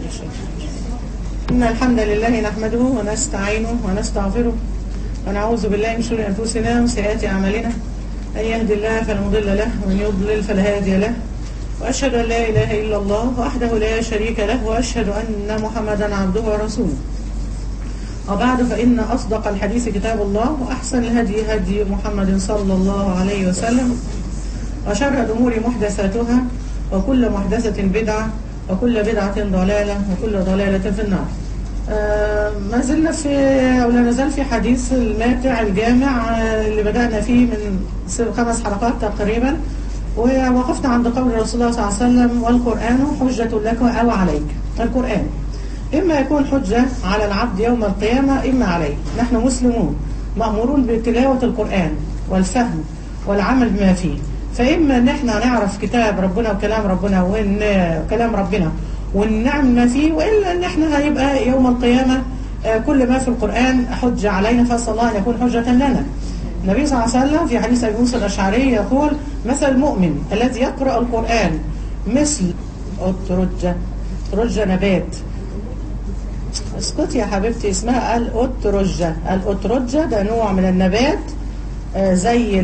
إن الحمد لله نحمده ونستعينه ونستغفره ونعوذ بالله من شرور أنفسنا وسيئات أعمالنا من يهد الله فلا مضل له ومن يضلل فلا هادي له وأشهد أن لا إله إلا الله وحده لا شريك له وأشهد أن محمدا عبده ورسوله وبعد فإن أصدق الحديث كتاب الله وأحسن الهدي هدي محمد صلى الله عليه وسلم وشر الأمور محدثاتها وكل محدثة بدعة وكل بدعة ضلالة وكل ضلالة في النار آه ما زلنا في أو لا نزال في حديث الماتع الجامع آه اللي بدأنا فيه من خمس حلقات تقريبا ووقفنا عند قول رسول الله صلى الله عليه وسلم والقرآن حجة لك أو عليك القرآن إما يكون حجة على العبد يوم القيامة إما عليه نحن مسلمون مأمورون بتلاوة القرآن والفهم والعمل بما فيه فإما إن احنا نعرف كتاب ربنا وكلام ربنا وإن كلام ربنا ونعمل ما فيه وإلا إن احنا هيبقى يوم القيامة كل ما في القرآن حجة علينا فأسأل الله أن يكون حجة لنا النبي صلى الله عليه وسلم في حديث أبي موسى الأشعري يقول مثل المؤمن الذي يقرأ القرآن مثل أترجة أترجة نبات اسكتي يا حبيبتي اسمها الأترجة الأترجة ده نوع من النبات زي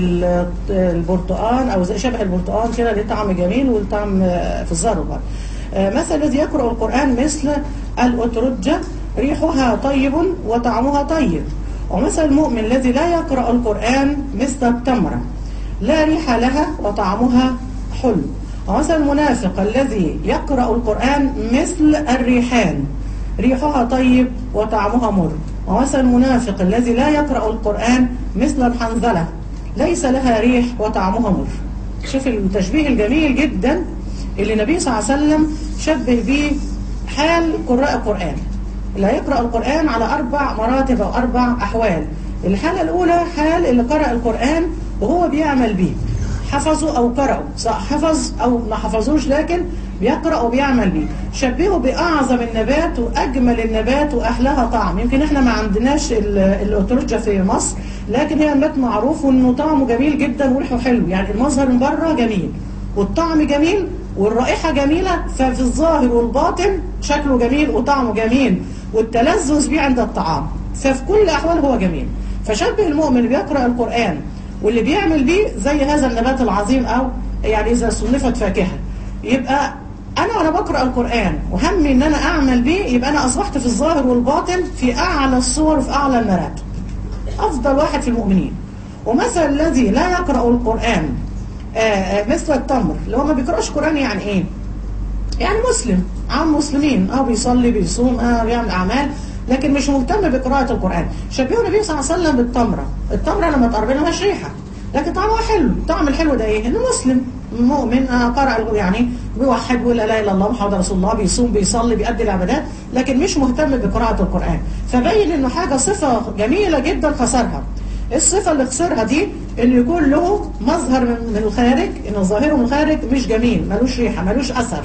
البرتقال او زي شبه البرتقال كده ليه طعم جميل والطعم في الزربة مثل الذي يقرأ القرآن مثل الأترجة ريحها طيب وطعمها طيب ومثل المؤمن الذي لا يقرأ القرآن مثل التمرة لا ريح لها وطعمها حلو ومثل المنافق الذي يقرأ القرآن مثل الريحان ريحها طيب وطعمها مر ومثل المنافق الذي لا يقرأ القرآن مثل الحنظلة ليس لها ريح وطعمها مر شوف التشبيه الجميل جدا اللي النبي صلى الله عليه وسلم شبه به حال قراء القرآن اللي هيقرأ القرآن على أربع مراتب أو أربع أحوال الحالة الأولى حال اللي قرأ القرآن وهو بيعمل به حفظوا أو قرأوا سواء حفظ أو ما حفظوش لكن بيقرأ وبيعمل بيه شبهه بأعظم النبات وأجمل النبات وأحلاها طعم يمكن احنا ما عندناش الأترجة في مصر لكن هي نبات معروف وانه طعمه جميل جدا وريحه حلو يعني المظهر من بره جميل والطعم جميل والرائحة جميلة ففي الظاهر والباطن شكله جميل وطعمه جميل والتلذذ بيه عند الطعام ففي كل الأحوال هو جميل فشبه المؤمن اللي بيقرأ القرآن واللي بيعمل بيه زي هذا النبات العظيم أو يعني إذا صنفت فاكهة يبقى أنا وأنا بقرأ القرآن وهمي إن أنا أعمل بيه يبقى أنا أصبحت في الظاهر والباطن في أعلى الصور وفي أعلى المراتب أفضل واحد في المؤمنين ومثل الذي لا يقرأ القرآن آآ آآ مثل التمر اللي هو ما بيقرأش قرآن يعني إيه يعني مسلم عام مسلمين اه بيصلي بيصوم اه بيعمل أعمال لكن مش مهتم بقراءة القرآن شبهه النبي صلى الله عليه وسلم بالتمرة التمرة لما تقرب لها مش ريحة لكن طعمها حلو الطعم الحلو ده ايه انه مسلم مؤمن قرأ يعني بيوحد ولا لا اله الا الله محمد رسول الله بيصوم بيصلي بيؤدي العبادات لكن مش مهتم بقراءة القرآن فبين انه حاجة صفة جميلة جدا خسرها الصفة اللي خسرها دي انه يكون له مظهر من الخارج ان ظاهره من الخارج مش جميل ملوش ريحة ملوش اثر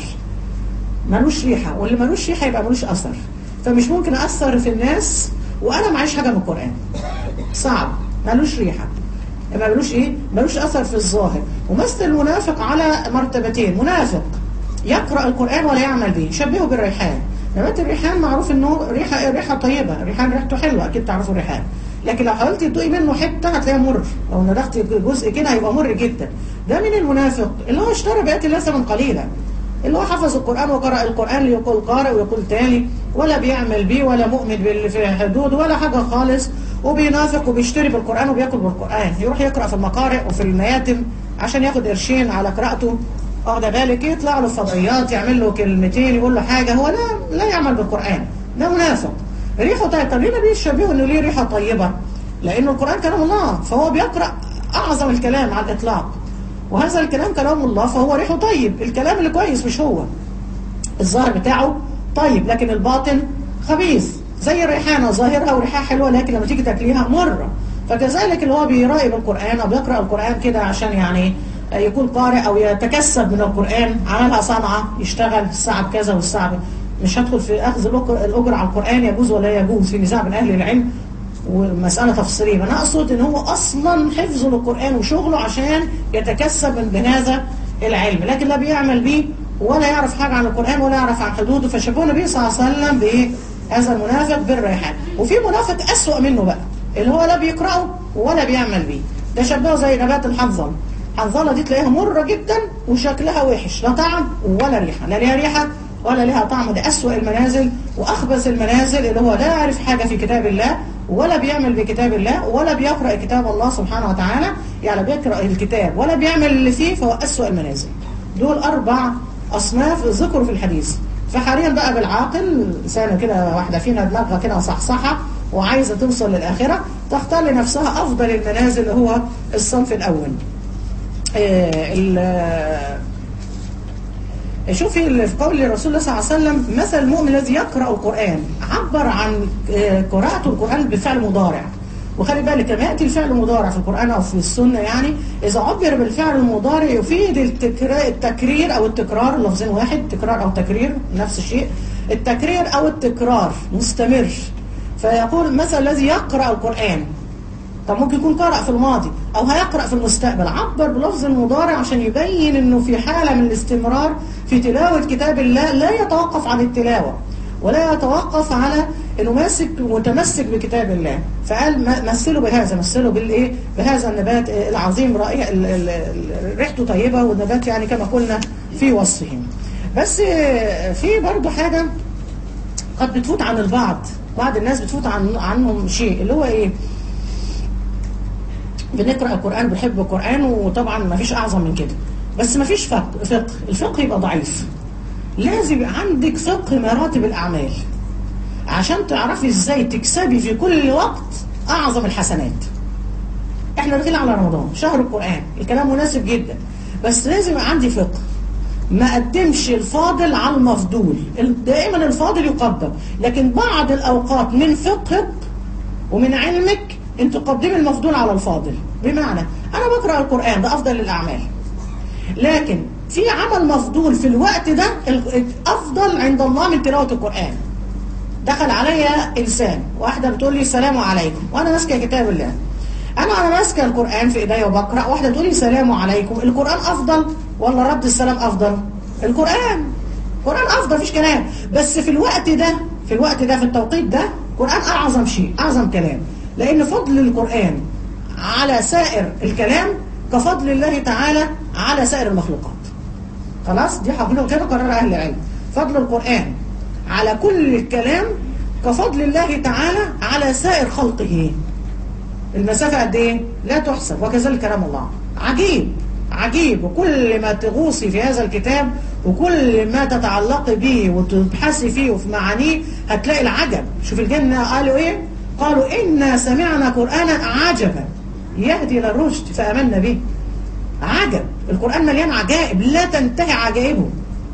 ملوش ريحة واللي ملوش ريحة يبقى ملوش اثر فمش ممكن اثر في الناس وانا معيش حاجة من القرآن صعب ملوش ريحة ما ملوش ايه ملوش اثر في الظاهر ومثل المنافق على مرتبتين منافق يقرأ القرآن ولا يعمل به شبهه بالريحان نبات الريحان معروف انه ريحة ريحة طيبة الريحان ريحته حلوة اكيد تعرفوا الريحان لكن لو حاولتي تدوقي منه حتة هتلاقيها مر لو ندختي جزء كده هيبقى مر جدا ده من المنافق اللي هو اشترى بآيات الله ثمن قليلا اللي هو حفظ القرآن وقرأ القرآن ليقول قارئ ويقول تالي ولا بيعمل بيه ولا مؤمن باللي في حدود ولا حاجة خالص وبينافق وبيشتري بالقرآن وبياكل بالقرآن يروح يقرأ في المقارئ وفي المياتم عشان ياخد قرشين على قراءته واخده بالك يطلع له فضائيات يعمل له كلمتين يقول له حاجة هو لا لا يعمل بالقرآن ده منافق ريحه طيب طب ليه بيشبهه انه ليه ريحة طيبة لأنه القرآن كلام الله فهو بيقرأ أعظم الكلام على الإطلاق وهذا الكلام كلام الله فهو ريحه طيب الكلام اللي كويس مش هو الظاهر بتاعه طيب لكن الباطن خبيث زي الريحانة ظاهرها وريحها حلوة لكن لما تيجي تاكليها مرة فكذلك اللي هو بيراقب القرآن أو بيقرأ القرآن كده عشان يعني يكون قارئ أو يتكسب من القرآن عملها صنعة يشتغل الساعة بكذا والساعة مش هدخل في أخذ الأجر على القرآن يجوز ولا يجوز في نزاع بين أهل العلم ومسألة تفصيلية أنا أقصد إن هو أصلا حفظه للقرآن وشغله عشان يتكسب من بهذا العلم لكن لا بيعمل بيه ولا يعرف حاجة عن القرآن ولا يعرف عن حدوده فشبهه النبي صلى الله عليه وسلم بإيه هذا المنافق بالريحان وفي منافق أسوأ منه بقى اللي هو لا بيقرأه ولا بيعمل بيه ده شبهه زي نبات الحنظل الحنظلة دي تلاقيها مرة جدا وشكلها وحش لا طعم ولا ريحة لا ليها ريحة ولا لها طعم ده أسوأ المنازل وأخبث المنازل اللي هو لا يعرف حاجة في كتاب الله ولا بيعمل بكتاب الله ولا بيقرأ كتاب الله سبحانه وتعالى يعني بيقرأ الكتاب ولا بيعمل اللي فيه فهو أسوأ المنازل دول أربع أصناف ذكروا في الحديث فحاليا بقى بالعاقل إنسانة كده واحدة فينا دماغها كده صحصحة وعايزة توصل للآخرة تختار لنفسها أفضل المنازل اللي هو الصنف الأول شوفي في قول الرسول الله صلى الله عليه وسلم مثل المؤمن الذي يقرأ القرآن عبر عن قراءة القرآن بفعل مضارع وخلي بالك لما يأتي الفعل المضارع في القرآن أو في السنة يعني إذا عبر بالفعل المضارع يفيد التكرير أو التكرار لفظين واحد تكرار أو تكرير نفس الشيء التكرير أو التكرار مستمر فيقول مثل الذي يقرأ القرآن طب ممكن يكون قرأ في الماضي أو هيقرأ في المستقبل عبر بلفظ المضارع عشان يبين أنه في حالة من الاستمرار في تلاوة كتاب الله لا يتوقف عن التلاوة ولا يتوقف على انه ماسك متمسك بكتاب الله فقال مثلوا بهذا مثلوا بالايه بهذا النبات العظيم رائع ريحته طيبه والنبات يعني كما قلنا في وصفهم بس في برضه حاجه قد بتفوت عن البعض بعض الناس بتفوت عن عنهم شيء اللي هو ايه بنقرا القران بنحب القران وطبعا ما فيش اعظم من كده بس ما فيش فقه فقه الفقه يبقى ضعيف لازم يبقى عندك فقه مراتب الاعمال عشان تعرفي ازاي تكسبي في كل وقت اعظم الحسنات احنا داخلين على رمضان شهر القرآن الكلام مناسب جدا بس لازم يبقى عندي فقه ما قدمش الفاضل على المفضول دائما الفاضل يقدم لكن بعض الاوقات من فقهك ومن علمك انت تقدمي المفضول على الفاضل بمعنى انا بقرا القرآن ده افضل الاعمال لكن في عمل مفضول في الوقت ده افضل عند الله من تلاوه القرآن دخل عليا انسان واحده بتقول لي السلام عليكم وانا ماسكه كتاب الله انا وانا ماسكه القران في ايديا وبقرا واحده تقول لي السلام عليكم القران افضل ولا رد السلام افضل القران القران افضل مفيش كلام بس في الوقت ده في الوقت ده في التوقيت ده القران اعظم شيء اعظم كلام لان فضل القران على سائر الكلام كفضل الله تعالى على سائر المخلوقات خلاص دي هقولهم كده قرار اهل العلم فضل القران على كل الكلام كفضل الله تعالى على سائر خلقه المسافة قد ايه؟ لا تحسب وكذلك كلام الله عجيب عجيب وكل ما تغوصي في هذا الكتاب وكل ما تتعلقي به وتبحثي فيه وفي معانيه هتلاقي العجب شوف الجنة قالوا ايه؟ قالوا إنا سمعنا قرآنا عجبا يهدي إلى الرشد فأمنا به عجب القرآن مليان عجائب لا تنتهي عجائبه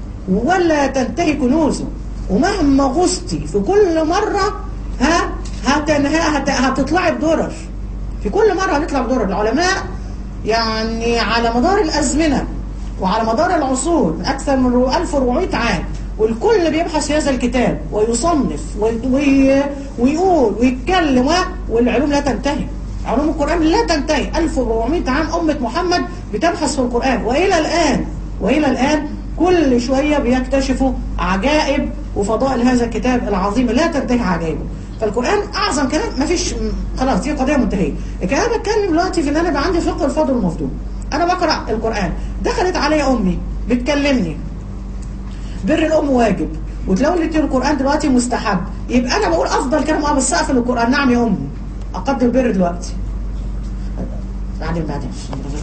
ولا تنتهي كنوزه ومهما غصتي في كل مرة ها هتنها هت... هتطلعي بدرر في كل مرة هنطلع بدرر العلماء يعني على مدار الأزمنة وعلى مدار العصور من أكثر من 1400 عام والكل بيبحث في هذا الكتاب ويصنف وي... ويقول ويتكلم والعلوم لا تنتهي علوم القرآن لا تنتهي 1400 عام أمة محمد بتبحث في القرآن وإلى الآن وإلى الآن كل شوية بيكتشفوا عجائب وفضائل هذا الكتاب العظيم لا تنتهي عجائبه فالقرآن أعظم كلام ما فيش خلاص دي قضية منتهية لكن أنا بتكلم دلوقتي في إن أنا يبقى عندي فقه الفضل والمفضول أنا بقرأ القرآن دخلت علي أمي بتكلمني بر الأم واجب وتلاقوا لي القرآن دلوقتي مستحب يبقى أنا بقول أفضل كلام أه بس أقفل القرآن نعم يا أمي أقدر البر دلوقتي بعدين بعدين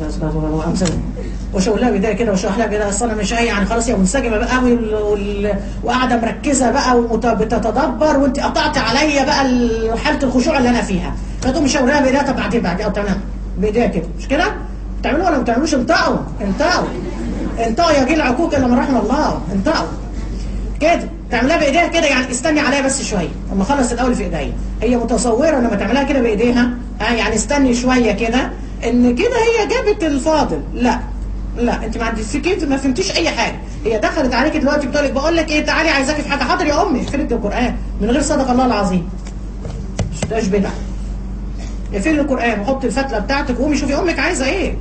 وشو لها بدايه كده وشو لها بدايه اصل انا مش يعني خلاص يا منسجمه بقى وال... وال... وقاعده مركزه بقى وبتتدبر وانت قطعت عليا بقى حاله الخشوع اللي انا فيها فتقوم مشاورها بايديها طب بعدين بعدين او تمام بايديها كده مش كده؟ بتعملوا ولا ما بتعملوش انطقوا انطقوا انطقوا يا جيل عقوق الا من رحم الله انطقوا كده تعملها بايديها كده يعني استني عليها بس شويه اما اخلص الاول في ايديا هي متصوره لما تعملها كده بايديها اه يعني استني شويه كده ان كده هي جابت الفاضل لا لا انت ما عندكيش ما فهمتيش اي حاجه هي دخلت عليك دلوقتي بتقول لك بقول لك ايه تعالي عايزاكي في حاجه حاضر يا امي اقفلي القران من غير صدق الله العظيم مش بدعه اقفلي القران وحطي الفتله بتاعتك وقومي شوفي امك عايزه ايه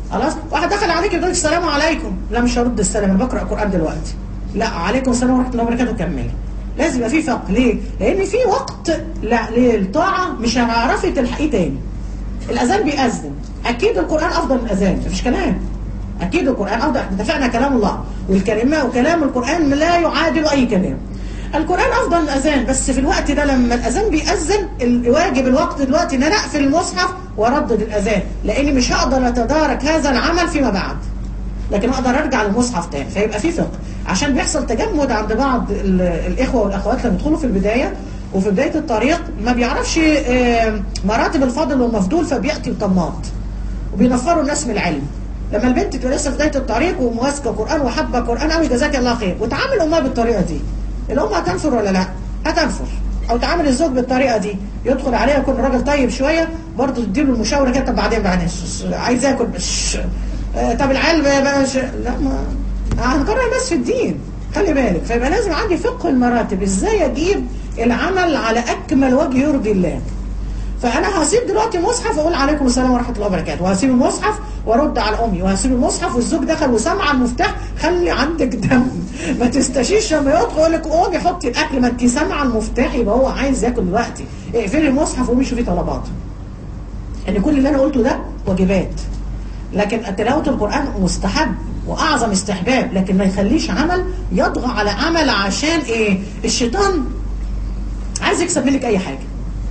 خلاص واحد دخل عليك يقول لك السلام عليكم لا مش هرد السلام انا بقرا قران دلوقتي لا عليكم السلام ورحمه الله وبركاته كملي لازم يبقى في فقه ليه؟ لان في وقت لا للطاعه مش هتعرفي تلحقيه تاني الاذان بيأذن اكيد القران افضل من الاذان مفيش كلام اكيد القران افضل احنا اتفقنا كلام الله والكلمه وكلام القران لا يعادل اي كلام القران افضل من الاذان بس في الوقت ده لما الاذان بيأذن الواجب الوقت دلوقتي ان انا اقفل المصحف واردد الاذان لاني مش هقدر اتدارك هذا العمل فيما بعد لكن اقدر ارجع للمصحف تاني فيبقى في فقه عشان بيحصل تجمد عند بعض ال- الاخوه والاخوات لما يدخلوا في البدايه وفي بدايه الطريق ما بيعرفش آه، مراتب الفاضل والمفضول فبياتي طماط وبينفروا الناس من العلم لما البنت تبقى لسه في بدايه الطريق وماسكه قران وحابه قران قوي جزاك الله خير وتعامل امها بالطريقه دي الام هتنفر ولا لا؟ هتنفر او تعامل الزوج بالطريقه دي يدخل عليها يكون راجل طيب شويه برضه تديله المشاوره كده طب بعدين بعدين ش- ش- عايز اكل بس آه، طب العيال بقى بقى ش- لا ما هنكرر بس في الدين خلي بالك فيبقى لازم عندي فقه المراتب ازاي اجيب العمل على اكمل وجه يرضي الله فانا هسيب دلوقتي مصحف واقول عليكم السلام ورحمه الله وبركاته وهسيب المصحف وارد على امي وهسيب المصحف والزوج دخل وسمع المفتاح خلي عندك دم ما تستشيش لما يدخل يقول لك قومي حطي الاكل ما انت سامعه المفتاح يبقى هو عايز ياكل دلوقتي اقفلي المصحف وقومي شوفي طلباته ان كل اللي انا قلته ده واجبات لكن تلاوه القران مستحب واعظم استحباب لكن ما يخليش عمل يطغى على عمل عشان ايه الشيطان عايز يكسب منك اي حاجه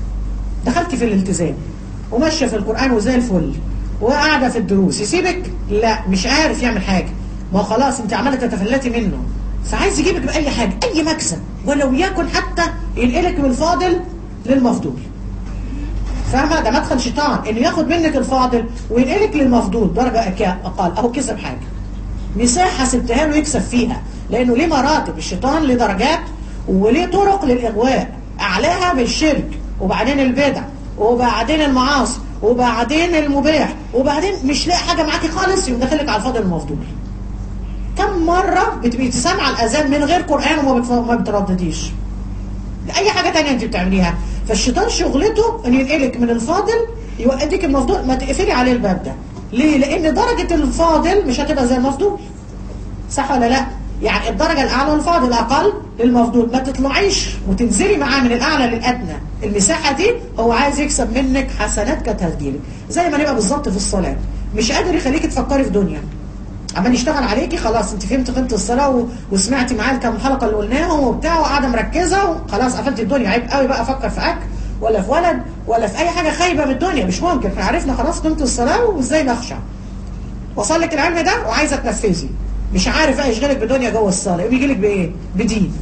دخلت في الالتزام وماشيه في القران وزي الفل وقاعده في الدروس يسيبك لا مش عارف يعمل حاجه ما هو خلاص انت عماله تتفلتي منه فعايز يجيبك باي حاجه اي مكسب ولو يكن حتى ينقلك من الفاضل للمفضول فاهمه ده مدخل شيطان انه ياخد منك الفاضل وينقلك للمفضول درجه أكا- اقل اهو كسب حاجه مساحه سبتها له يكسب فيها لانه ليه مراتب الشيطان ليه درجات وليه طرق للاغواء اعلاها بالشرك وبعدين البدع وبعدين المعاصي وبعدين المباح وبعدين مش لاقي حاجه معاكي خالص يقوم داخلك على الفاضل المفضول كم مره بتبقي سامعه الاذان من غير قران وما بتف- ما بتردديش اي حاجه تانية انت بتعمليها فالشيطان شغلته ان ينقلك من الفاضل يوديك المفضول ما تقفلي عليه الباب ده ليه لان درجه الفاضل مش هتبقى زي المفضول صح ولا لا يعني الدرجه الاعلى والفاضل الاقل للمفضول ما تطلعيش وتنزلي معاه من الاعلى للادنى المساحه دي هو عايز يكسب منك حسنات كانت هتجيلك زي ما نبقى بالظبط في الصلاه مش قادر يخليكي تفكري في دنيا عمال يشتغل عليكي خلاص انت فهمت قيمه الصلاه و... وسمعتي معاه الكام حلقه اللي قلناهم وبتاع وقاعده مركزه وخلاص قفلت الدنيا عيب قوي بقى افكر في اكل ولا في ولد ولا في اي حاجه خايبه من الدنيا مش ممكن احنا عرفنا خلاص قيمه الصلاه وازاي نخشع وصل لك العلم ده وعايزه تنفذي مش عارف بقى يشغلك بدنيا جوه الصلاه يقوم يجي لك بايه؟ بدين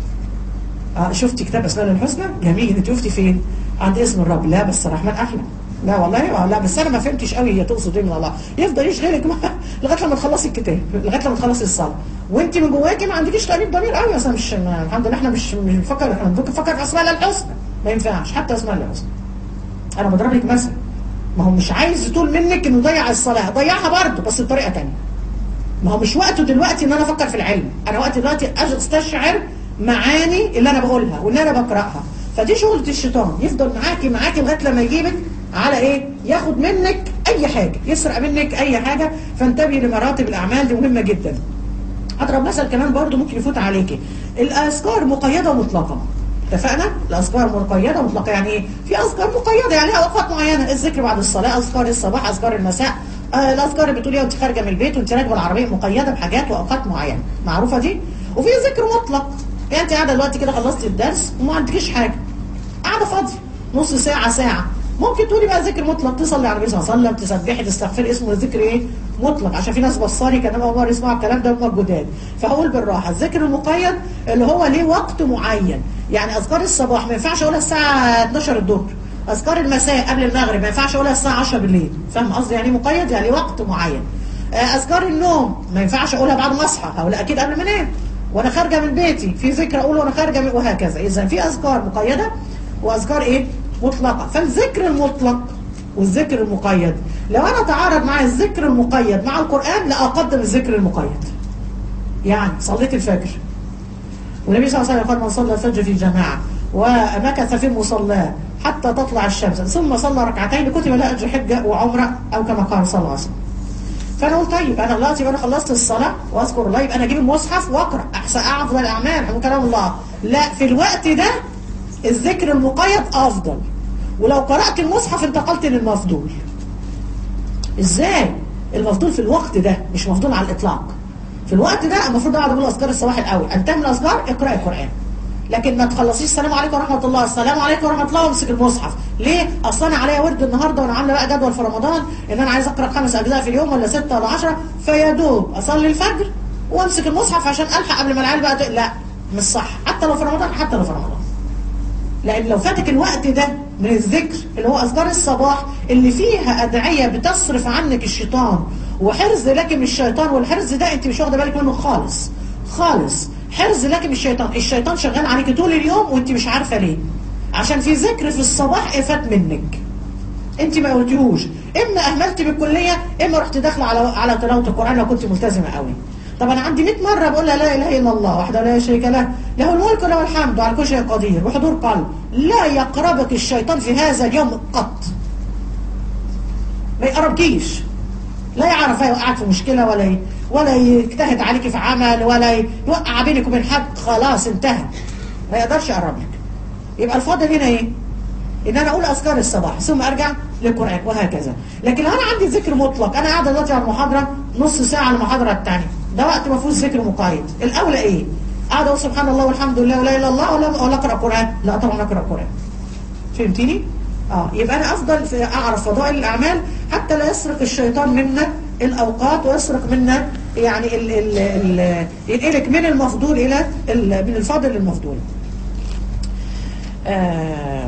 اه شفتي كتاب اسماء الحسنى جميل انت شفتي فين عند اسم الرب لا بس الرحمن احلى لا والله آه لا بس انا ما فهمتش قوي هي تقصد ايه من الله يفضل يشغلك مع- لغايه لما تخلصي الكتاب لغايه لما تخلصي الصلاه وانت من جواكي ما عندكيش تأنيب ضمير قوي اصلا مش ما- الحمد لله احنا مش مش بنفكر احنا بنفكر في اسماء الله الحسنى ما ينفعش حتى اسماء الله الحسنى انا بضرب لك مثل ما هو مش عايز يطول منك انه يضيع الصلاه ضيعها برضه بس بطريقه ثانيه ما هو مش وقته دلوقتي ان انا افكر في العلم انا وقت دلوقتي أجي استشعر معاني اللي انا بقولها واللي انا بقراها فدي شغلة الشيطان يفضل معاكي معاكي لغايه لما يجيبك على ايه ياخد منك اي حاجه يسرق منك اي حاجه فانتبهي لمراتب الاعمال دي مهمه جدا اضرب مثل كمان برضو ممكن يفوت عليكي الاذكار مقيده ومطلقه اتفقنا الاذكار مقيده ومطلقه يعني ايه في اذكار مقيده يعني لها اوقات معينه الذكر بعد الصلاه اذكار الصباح اذكار المساء آه الاذكار اللي بتقوليها وانت خارجه من البيت وانت راكبه العربيه مقيده بحاجات واوقات معينه معروفه دي وفي ذكر مطلق يعني انت قاعده دلوقتي كده خلصتي الدرس وما عندكيش حاجه قاعده فاضيه نص ساعه ساعه ممكن تقولي بقى ذكر مطلق تصلي على النبي صلى الله عليه وسلم تسبحي تستغفري اسمه ذكر ايه مطلق عشان في ناس بصاري كان اول مره يسمعوا الكلام ده هم الجداد فهقول بالراحه الذكر المقيد اللي هو ليه وقت معين يعني اذكار الصباح ما ينفعش اقولها الساعه 12 الظهر اذكار المساء قبل المغرب ما ينفعش اقولها الساعه 10 بالليل فاهم قصدي يعني إيه مقيد يعني وقت معين آه، اذكار النوم ما ينفعش اقولها بعد ما اصحى هقولها اكيد قبل ما انام وانا خارجه من بيتي في ذكر اقول وانا خارجه من وهكذا اذا في اذكار مقيده واذكار ايه مطلقه فالذكر المطلق والذكر المقيد لو انا تعارض مع الذكر المقيد مع القران لا اقدم الذكر المقيد يعني صليت الفجر والنبي صلى الله عليه وسلم قال من صلى الفجر في جماعه ومكث في مصلاه حتى تطلع الشمس ثم صلى ركعتين كتب له اجر حجه وعمره او كما قال صلى الله عليه وسلم فانا قلت طيب انا دلوقتي يبقى انا خلصت الصلاه واذكر الله يبقى انا اجيب المصحف واقرا احسن افضل الاعمال من كلام الله لا في الوقت ده الذكر المقيد افضل ولو قرات المصحف انتقلت للمفضول ازاي المفضول في الوقت ده مش مفضول على الاطلاق في الوقت ده المفروض اقعد اقول اذكار الصباح الاول انتهي من الاذكار اقراي القران لكن ما تخلصيش السلام عليكم ورحمه الله السلام عليكم ورحمه الله وامسك المصحف ليه اصل انا عليا ورد النهارده وانا عامله بقى جدول في رمضان ان انا عايز اقرا خمس اجزاء في اليوم ولا سته ولا 10 فيا دوب اصلي الفجر وامسك المصحف عشان الحق قبل ما العيال بقى تق- لا مش صح حتى لو في رمضان حتى لو في رمضان لان لو فاتك الوقت ده من الذكر اللي هو اذكار الصباح اللي فيها ادعيه بتصرف عنك الشيطان وحرز لك من الشيطان والحرز ده انت مش واخده بالك منه خالص خالص حرز لك من الشيطان الشيطان شغال عليك طول اليوم وانت مش عارفه ليه عشان في ذكر في الصباح فات منك انت ما قلتيهوش اما اهملت بالكليه اما رحت داخله على على تلاوه القران لو كنت ملتزمه قوي طب انا عندي 100 مره بقول لها لا اله الا الله وحده لا شريك له له الملك وله الحمد وعلى كل شيء قدير وحضور قلب لا يقربك الشيطان في هذا اليوم قط ما يقربكيش لا يعرف يوقعك في مشكله ولا ي... ولا يجتهد عليك في عمل ولا يوقع بينك وبين حد خلاص انتهى ما يقدرش يقرب لك يبقى الفاضل هنا ايه ان انا اقول اذكار الصباح ثم ارجع للقران وهكذا لكن لو انا عندي ذكر مطلق انا قاعده دلوقتي على المحاضره نص ساعه على المحاضره الثانيه ده وقت ما فيهوش ذكر مقيد الاولى ايه قاعده اقول سبحان الله والحمد لله ولا اله الا الله ولا ولا اقرا قران لا طبعا اقرا قران فهمتيني اه يبقى انا افضل في اعرف فضائل الاعمال حتى لا يسرق الشيطان منا الاوقات ويسرق منا يعني ال ال ال ينقلك من المفضول الى ال من الفاضل للمفضول آه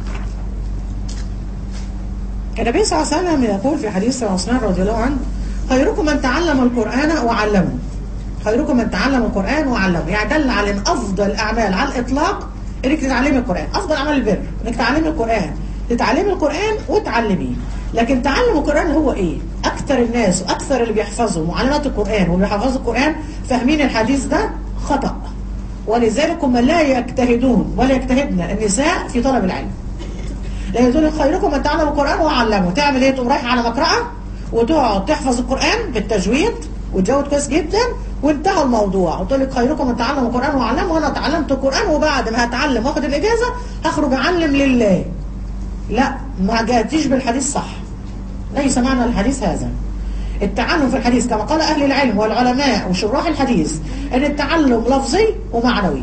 النبي صلى الله عليه وسلم يقول في حديث عثمان رضي الله عنه خيركم من تعلم القرآن وعلمه خيركم من تعلم القرآن وعلمه يعني دل على ان افضل الاعمال على الاطلاق انك تتعلمي القرآن افضل اعمال البر انك تعلمي القرآن تتعلمي القرآن وتعلميه لكن تعلم القرآن هو ايه اكثر الناس واكثر اللي بيحفظوا معلمات القرآن واللي بيحفظوا القرآن فاهمين الحديث ده خطأ ولذلك هم لا يجتهدون ولا يجتهدن النساء في طلب العلم لا يقول خيركم من تعلم القرآن وعلمه تعمل ايه تقوم رايحه على مقرأة وتقعد تحفظ القرآن بالتجويد وتجود كويس جدا وانتهى الموضوع قلت لك خيركم من تعلم القرآن وعلمه وانا اتعلمت القرآن وبعد ما هتعلم واخد الإجازة هخرج أعلم لله لا ما جاتيش بالحديث صح ليس معنى الحديث هذا التعلم في الحديث كما قال أهل العلم والعلماء وشراح الحديث أن التعلم لفظي ومعنوي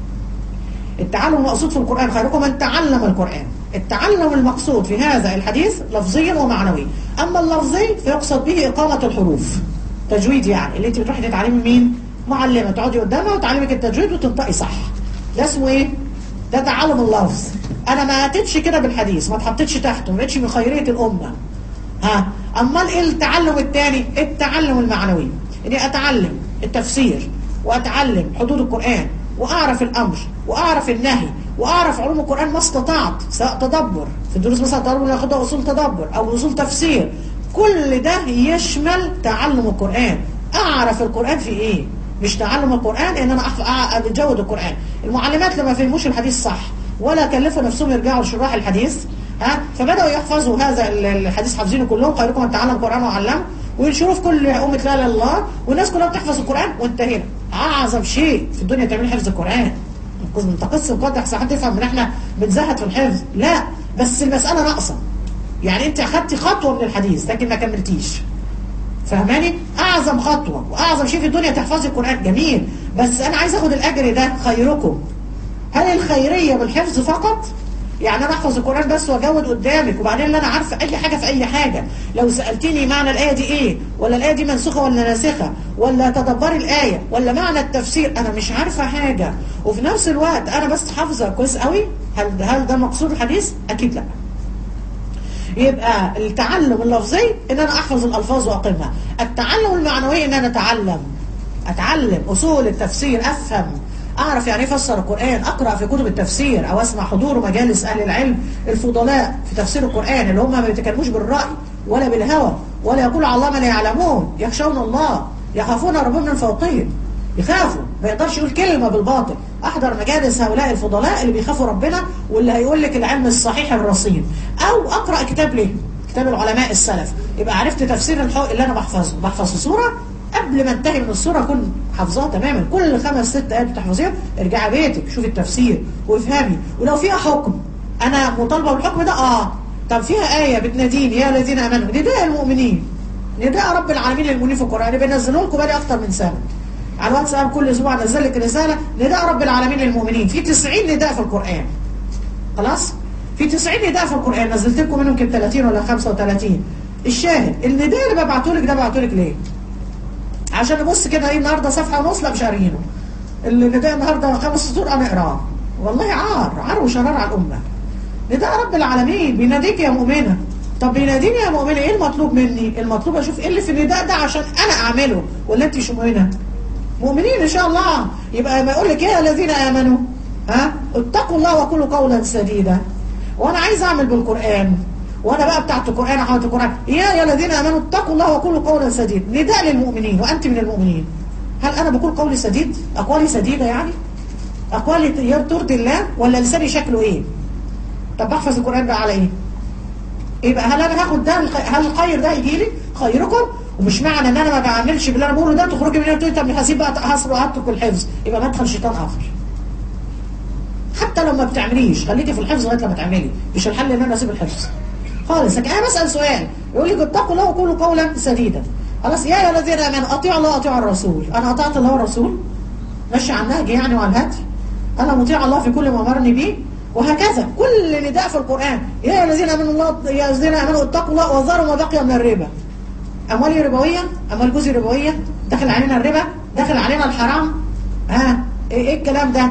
التعلم المقصود في القرآن خيركم من تعلم القرآن التعلم المقصود في هذا الحديث لفظيا ومعنوي أما اللفظي فيقصد به إقامة الحروف تجويد يعني اللي انت بتروحي تتعلمي مين معلمة تقعدي قدامها وتعلمك التجويد وتنطقي صح ده اسمه ايه ده تعلم اللفظ انا ما اتتش كده بالحديث ما اتحطتش تحته ما بقتش من خيرية الأمة ها امال ايه التعلم الثاني التعلم المعنوي اني اتعلم التفسير واتعلم حدود القرآن واعرف الامر واعرف النهي واعرف علوم القرآن ما استطعت سواء تدبر في الدروس مثلا تدبر ناخدها اصول تدبر او اصول تفسير كل ده يشمل تعلم القرآن اعرف القرآن في ايه مش تعلم القرآن ان انا اتجود القرآن المعلمات لما فهموش الحديث صح ولا كلفوا نفسهم يرجعوا لشراح الحديث ها فبدأوا يحفظوا هذا الحديث حافظينه كلهم خيركم من تعلم القرآن وعلمه وينشروه في كل أمة لا إله إلا الله والناس كلها بتحفظ القرآن وانتهينا أعظم شيء في الدنيا تعمل حفظ القرآن انت قصة قد احسن حد يفهم ان احنا بنزهد في الحفظ لا بس المسألة ناقصة يعني انت اخدتي خطوة من الحديث لكن ما كملتيش فهماني اعظم خطوة واعظم شيء في الدنيا تحفظي القرآن جميل بس انا عايز اخد الاجر ده خيركم هل الخيرية بالحفظ فقط يعني انا احفظ القرآن بس واجود قدامك وبعدين اللي انا عارفه اي حاجة في اي حاجة لو سألتني معنى الآية دي ايه ولا الآية دي منسوخة ولا ناسخة ولا تدبري الآية ولا معنى التفسير انا مش عارفة حاجة وفي نفس الوقت انا بس حافظة كويس قوي هل هل ده مقصود الحديث اكيد لا يبقى التعلم اللفظي ان انا احفظ الالفاظ واقيمها التعلم المعنوي ان انا اتعلم اتعلم اصول التفسير افهم اعرف يعني ايه افسر القران اقرا في كتب التفسير او اسمع حضور مجالس اهل العلم الفضلاء في تفسير القران اللي هم ما بيتكلموش بالراي ولا بالهوى ولا يقول على الله ما لا يعلمون يخشون الله يخافون ربهم من فوقهم يخافوا ما يقدرش يقول كلمة بالباطل احضر مجالس هؤلاء الفضلاء اللي بيخافوا ربنا واللي هيقول لك العلم الصحيح الرصين او اقرأ كتاب ليه كتاب العلماء السلف يبقى عرفت تفسير الحق اللي انا بحفظه بحفظ السوره قبل ما انتهي من السوره اكون حافظاها تماما كل خمس ست ايات بتحفظيهم ارجعي بيتك شوفي التفسير وافهمي ولو فيها حكم انا مطالبه بالحكم ده اه طب فيها ايه بتناديني يا الذين امنوا نداء المؤمنين نداء رب العالمين للمؤمنين في القران بينزلوا لكم بقالي اكتر من سنه على الواتساب كل اسبوع انزل لك رساله نداء رب العالمين للمؤمنين في 90 نداء في القران خلاص في 90 نداء في القران نزلت لكم منهم كم 30 ولا 35 الشاهد النداء اللي ببعته لك ده ببعته لك ليه عشان نبص كده ايه النهارده صفحه ونص لا مش قاريينه النداء النهارده خمس سطور انا اقراه والله عار عار وشرار على الامه نداء رب العالمين بيناديك يا مؤمنه طب بيناديني يا مؤمنه ايه المطلوب مني المطلوب اشوف ايه اللي في النداء ده عشان انا اعمله ولا انت مش مؤمنه مؤمنين ان شاء الله يبقى ما يقول لك يا الذين امنوا ها اتقوا الله وقولوا قولا سديدا وانا عايز اعمل بالقران وانا بقى بتاعت القران حاطط القران يا يا الذين امنوا اتقوا الله وقولوا قولا سديدا نداء للمؤمنين وانت من المؤمنين هل انا بقول قولي سديد اقوالي سديده يعني اقوالي ترضي الله ولا لساني شكله ايه طب بحفظ القران بقى على ايه يبقى هل انا هاخد ده هل الخير ده يجي لي خيركم ومش معنى ان انا ما بعملش باللي انا بقوله ده تخرجي من هنا تقولي طب هسيب بقى هصل وهترك الحفظ يبقى مدخل شيطان اخر حتى لو ما بتعمليش خليكي في الحفظ لغايه لما تعملي مش الحل ان انا اسيب الحفظ خالص لكن انا بسال سؤال يقول لك اتقوا الله وقولوا قولا سديدا خلاص يا ايها الذين امنوا اطيعوا الله واطيعوا الرسول انا اطعت الله والرسول ماشي على النهج يعني وعلى الهدي انا مطيع الله في كل ما امرني به وهكذا كل نداء في القرآن يا الذين امنوا الله يا الذين امنوا اتقوا الله وذروا ما بقي من الربا اموال ربويه اموال جزء ربويه دخل علينا الربا دخل علينا الحرام ها ايه, إيه الكلام ده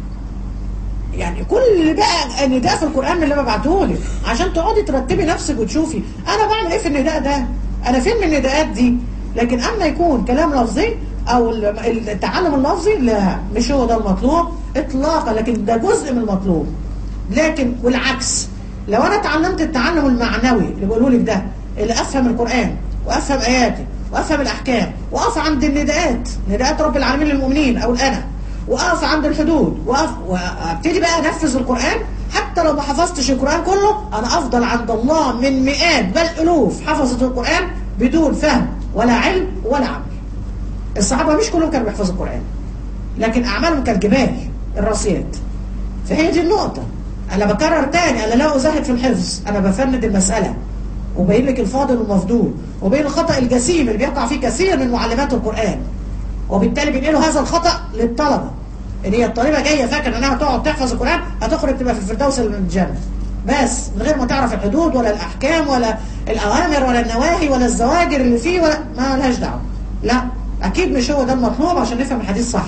يعني كل بقى نداء في القرآن من اللي ببعته لك عشان تقعدي ترتبي نفسك وتشوفي انا بعمل ايه في النداء ده انا فين من النداءات دي لكن اما يكون كلام لفظي او التعلم اللفظي لا مش هو ده المطلوب اطلاقا لكن ده جزء من المطلوب لكن والعكس لو انا اتعلمت التعلم المعنوي اللي بقوله لك ده اللي افهم القرآن وافهم اياته وافهم الاحكام واقف عند النداءات نداءات رب العالمين للمؤمنين او الانا واقف عند الحدود واقف وابتدي بقى انفذ القرآن حتى لو ما حفظتش القرآن كله انا افضل عند الله من مئات بل الوف حفظت القرآن بدون فهم ولا علم ولا عمل الصحابة مش كلهم كانوا بيحفظوا القرآن لكن اعمالهم كالجبال الراسيات فهي دي النقطة انا بكرر تاني انا لا ازهد في الحفظ انا بفند المسألة وبين لك الفاضل والمفضول وبين الخطأ الجسيم اللي بيقع فيه كثير من معلمات القرآن وبالتالي بينقلوا هذا الخطأ للطلبة ان هي الطالبة جاية فاكرة انها تقعد تحفظ القرآن هتخرج تبقى في الفردوس الجنة بس من غير ما تعرف الحدود ولا الأحكام ولا الأوامر ولا النواهي ولا الزواجر اللي فيه ولا ما لهاش دعوة لا أكيد مش هو ده المطلوب عشان نفهم الحديث صح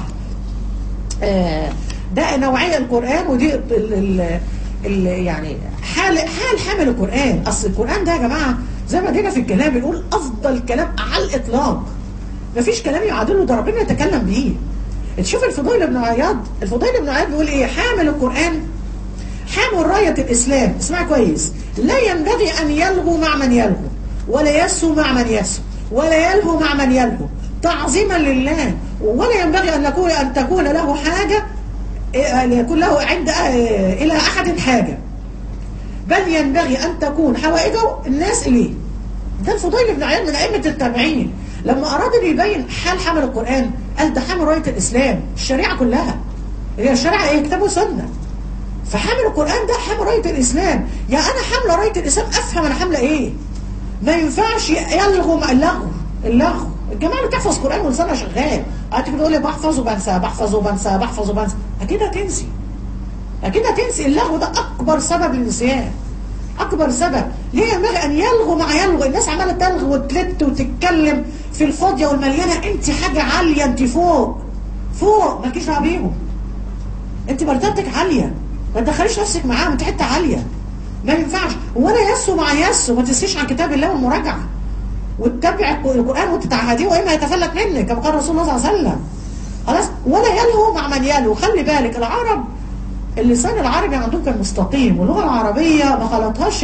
آه ده نوعية القرآن ودي ال ال ال يعني حال حال حامل القرآن أصل القرآن ده يا جماعة زي ما دينا في الكلام بنقول أفضل كلام على الإطلاق مفيش كلام يعادله ده ربنا يتكلم بيه تشوف الفضيل بن عياض الفضيل بن عياض بيقول ايه حامل القرآن حامل راية الإسلام اسمع كويس لا ينبغي أن يلغو مع من يلغو ولا يسو مع من يسو ولا يلهو مع من يلهو تعظيما لله ولا ينبغي أن نكون أن تكون له حاجة أن يكون له عند إلى أحد حاجة بل ينبغي أن تكون حوائجه الناس إليه ده الفضيل بن عياض من أئمة التابعين لما أراد أن يبين حال حمل القرآن قال ده حامل راية الإسلام الشريعة كلها هي الشريعة إيه كتاب وسنة فحامل القرآن ده حامل راية الإسلام يا أنا حاملة راية الإسلام أفهم أنا حاملة إيه ما ينفعش يلغوا مع اللغو اللغو الجماعة اللي بتحفظ قرآن ولسانها شغال أنت بتقول لي بحفظ وبنسى بحفظ وبنسى بحفظ وبنسى أكيد هتنسي أكيد هتنسي اللغو ده أكبر سبب للنسيان أكبر سبب ليه ينبغي أن يلغوا مع يلغو الناس عمالة تلغو وتلت وتتكلم في الفاضية والمليانة أنت حاجة عالية أنت فوق فوق مالكيش دعوه بيهم أنت مرتبتك عالية ما تدخليش نفسك معاهم أنت حتة عالية ما ينفعش ولا يسو مع يسو ما تنسيش عن كتاب الله والمراجعة وتتبع القرآن وتتعهديه وإما يتفلت منك كما قال رسول الله صلى الله عليه وسلم خلاص ولا يلهو مع من يلهو خلي بالك العرب اللسان العربي عندهم كان مستقيم واللغة العربية ما خلطهاش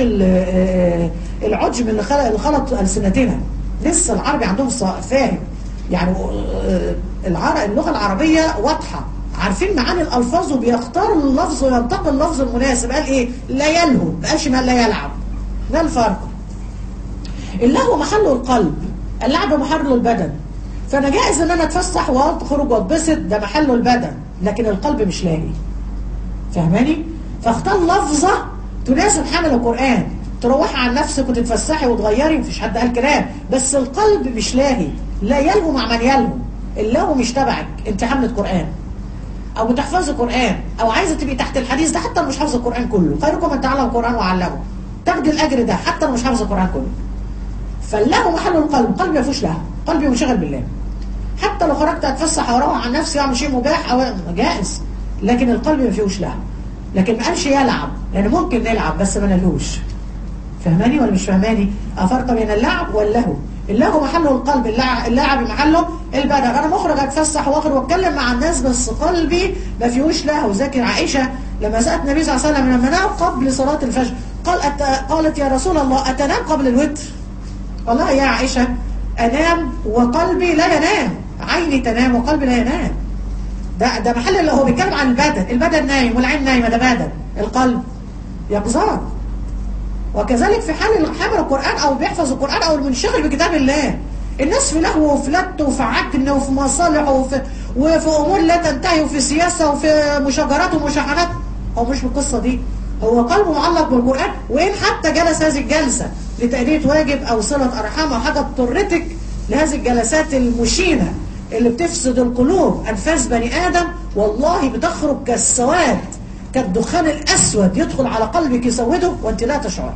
العجم اللي خلط, اللي خلط ألسنتنا لسه العربي عندهم فاهم يعني اللغة العربية واضحة عارفين معاني الألفاظ وبيختار اللفظ وينتقي اللفظ المناسب قال إيه لا يلهو ما قالش ما لا يلعب ده الفرق اللهو محله القلب اللعب محله البدن فانا جائز ان انا اتفسح واخرج واتبسط ده محله البدن لكن القلب مش لاهي فاهماني فاختار لفظه تناسب حمل القران تروحي عن نفسك وتتفسحي وتغيري مفيش حد قال كلام بس القلب مش لاهي لا يلهو مع من يلهو اللهو مش تبعك انت حملة قران او بتحفظي قران او عايزه تبقي تحت الحديث ده حتى لو مش حافظه القران كله خيركم من تعلم القران وعلمه تاخدي الاجر ده حتى لو مش حافظه القران كله فاللهو محل القلب قلبي ما فيهوش لهو قلبي منشغل بالله حتى لو خرجت اتفسح واروح عن نفسي واعمل شيء مباح او جائز لكن القلب ما فيهوش لهو لكن ما قالش يلعب لان ممكن نلعب بس ما نلهوش فهماني ولا مش فهماني افرق بين اللعب واللهو اللهو محله القلب اللعب, اللعب محله البدن انا مخرج اتفسح واخرج واتكلم مع الناس بس قلبي ما فيهوش لهو ذاكر عائشه لما سالت النبي صلى الله عليه وسلم لما نام قبل صلاه الفجر قال أت... قالت يا رسول الله اتنام قبل الوتر والله يا عائشه انام وقلبي لا ينام عيني تنام وقلبي لا ينام ده ده محل اللي هو بيتكلم عن البدن البدن نايم والعين نايمه ده بدن القلب يقظان وكذلك في حال حامل القرآن أو بيحفظ القرآن أو المنشغل بكتاب الله الناس في لهو وفي لت وفي عكن وفي مصالح وفي, وفي أمور لا تنتهي وفي سياسة وفي مشاجرات ومشاحنات هو مش بالقصة دي هو قلبه معلق بالقرآن وإن حتى جلس هذه الجلسة لتأدية واجب أو صلة أرحام أو حاجة اضطرتك لهذه الجلسات المشينة اللي بتفسد القلوب أنفاس بني آدم والله بتخرج كالسواد كالدخان الأسود يدخل على قلبك يسوده وأنت لا تشعر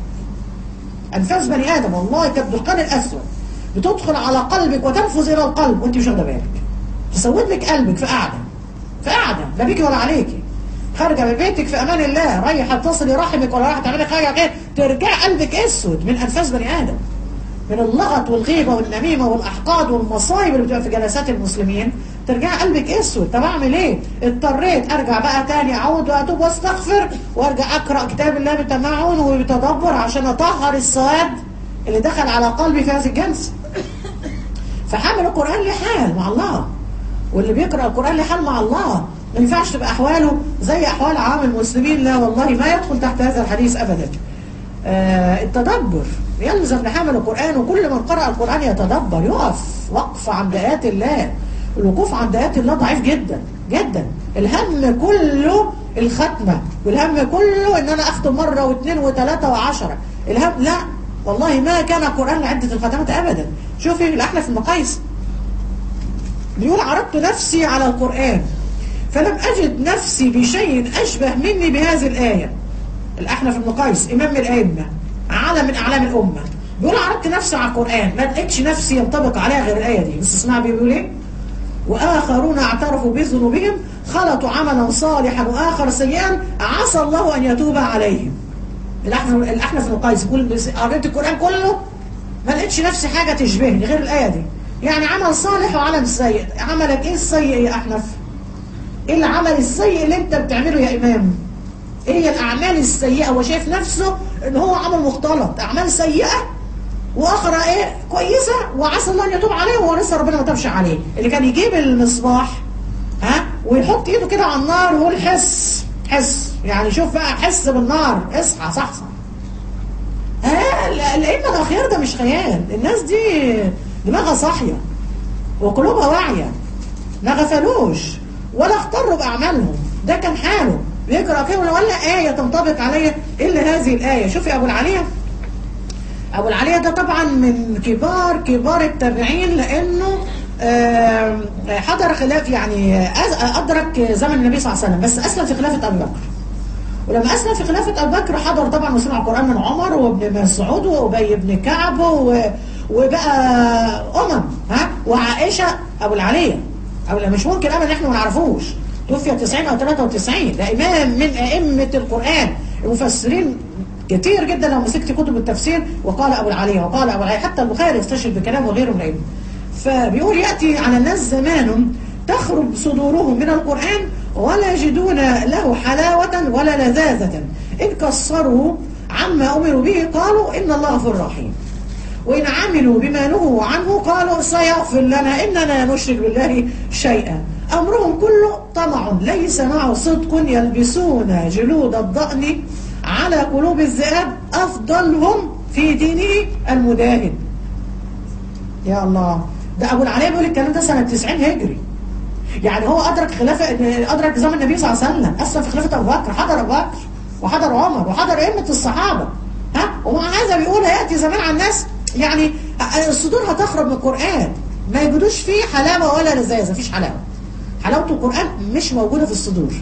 أنفاس بني آدم والله كالدخان الأسود بتدخل على قلبك وتنفذ إلى القلب وأنت مش واخده بالك تسود لك قلبك في قعدة في قعدة لا بيكي ولا عليكي خارجة من بيتك في أمان الله رايحة تصلي رحمك ولا رايحة تعملي حاجة غير ترجع قلبك أسود من أنفاس بني آدم من اللغط والغيبة والنميمة والأحقاد والمصايب اللي بتبقى في جلسات المسلمين ترجع قلبك اسود طب اعمل ايه اضطريت ارجع بقى تاني اعود واتوب واستغفر وارجع اقرا كتاب الله بتمعن وبتدبر عشان اطهر السواد اللي دخل على قلبي في هذه الجلسه فحامل القران له حال مع الله واللي بيقرا القران له حال مع الله ما ينفعش تبقى احواله زي احوال عام المسلمين لا والله ما يدخل تحت هذا الحديث ابدا آه التدبر يلزم لحامل القران وكل من قرأ القران يتدبر يقف وقف عند ايات الله الوقوف عند آيات الله ضعيف جدا جدا الهم كله الختمة والهم كله ان انا اختم مرة واثنين وثلاثة وعشرة الهم لا والله ما كان القرآن لعدة الختمات ابدا شوفي الاحنف المقايس بيقول عرضت نفسي على القرآن فلم اجد نفسي بشيء اشبه مني بهذه الآية الاحنف المقايس امام الائمة علم من اعلام الامة بيقول عرضت نفسي على القرآن ما لقيتش نفسي ينطبق عليها غير الآية دي بس اسمع بيقول ايه وآخرون اعترفوا بذنوبهم خلطوا عملا صالحا وآخر سيئا عسى الله أن يتوب عليهم الأحنف الأحنف بن قيس يقول قريت القرآن كله ما لقيتش نفسي حاجة تشبهني غير الآية دي يعني عمل صالح وعمل سيء عملك إيه السيء يا أحنف إيه العمل السيء اللي أنت بتعمله يا إمام إيه هي الأعمال السيئة هو شايف نفسه إن هو عمل مختلط أعمال سيئة واخرى ايه كويسه وعسى الله ان يتوب عليه وهو لسه ربنا ما تابش عليه اللي كان يجيب المصباح ها ويحط ايده كده على النار ويقول حس حس يعني شوف بقى حس بالنار اصحى صحصح ها الائمه الاخيار ده مش خيال الناس دي دماغها صاحيه وقلوبها واعيه ما غفلوش ولا اختروا باعمالهم ده كان حاله بيقرا كده ولا ايه تنطبق عليه الا هذه الايه شوفي ابو العاليه أبو العالية ده طبعا من كبار كبار التابعين لأنه حضر خلاف يعني أدرك زمن النبي صلى الله عليه وسلم بس أسلم في خلافة أبي بكر ولما أسلم في خلافة أبي بكر حضر طبعا وسمع القرآن من عمر وابن مسعود وأبي بن كعب وبقى أمم ها وعائشة أبو العالية أو مش ممكن أبدا إحنا ما نعرفوش توفي 90 أو 93 ده إمام من أئمة القرآن المفسرين كتير جدا لو مسكت كتب التفسير وقال ابو العالية وقال ابو العالية حتى البخاري استشهد بكلامه وغيره من العلم فبيقول ياتي على الناس زمان تخرج صدورهم من القران ولا يجدون له حلاوه ولا لذاذه ان كسروا عما امروا به قالوا ان الله غفور رحيم وان عملوا بما نهوا عنه قالوا سيغفر لنا اننا نشرك بالله شيئا امرهم كله طمع ليس معه صدق يلبسون جلود الضأن على قلوب الذئاب أفضلهم في دينه المداهن يا الله ده ابو العلاء بيقول الكلام ده سنه 90 هجري يعني هو ادرك خلافه ادرك زمن النبي صلى الله عليه وسلم اسلم في خلافه ابو بكر حضر ابو بكر وحضر عمر وحضر ائمه الصحابه ها ومع هذا بيقول هياتي زمان على الناس يعني الصدور هتخرب من القران ما يجدوش فيه حلاوه ولا لذاذه مفيش حلاوه حلاوه القران مش موجوده في الصدور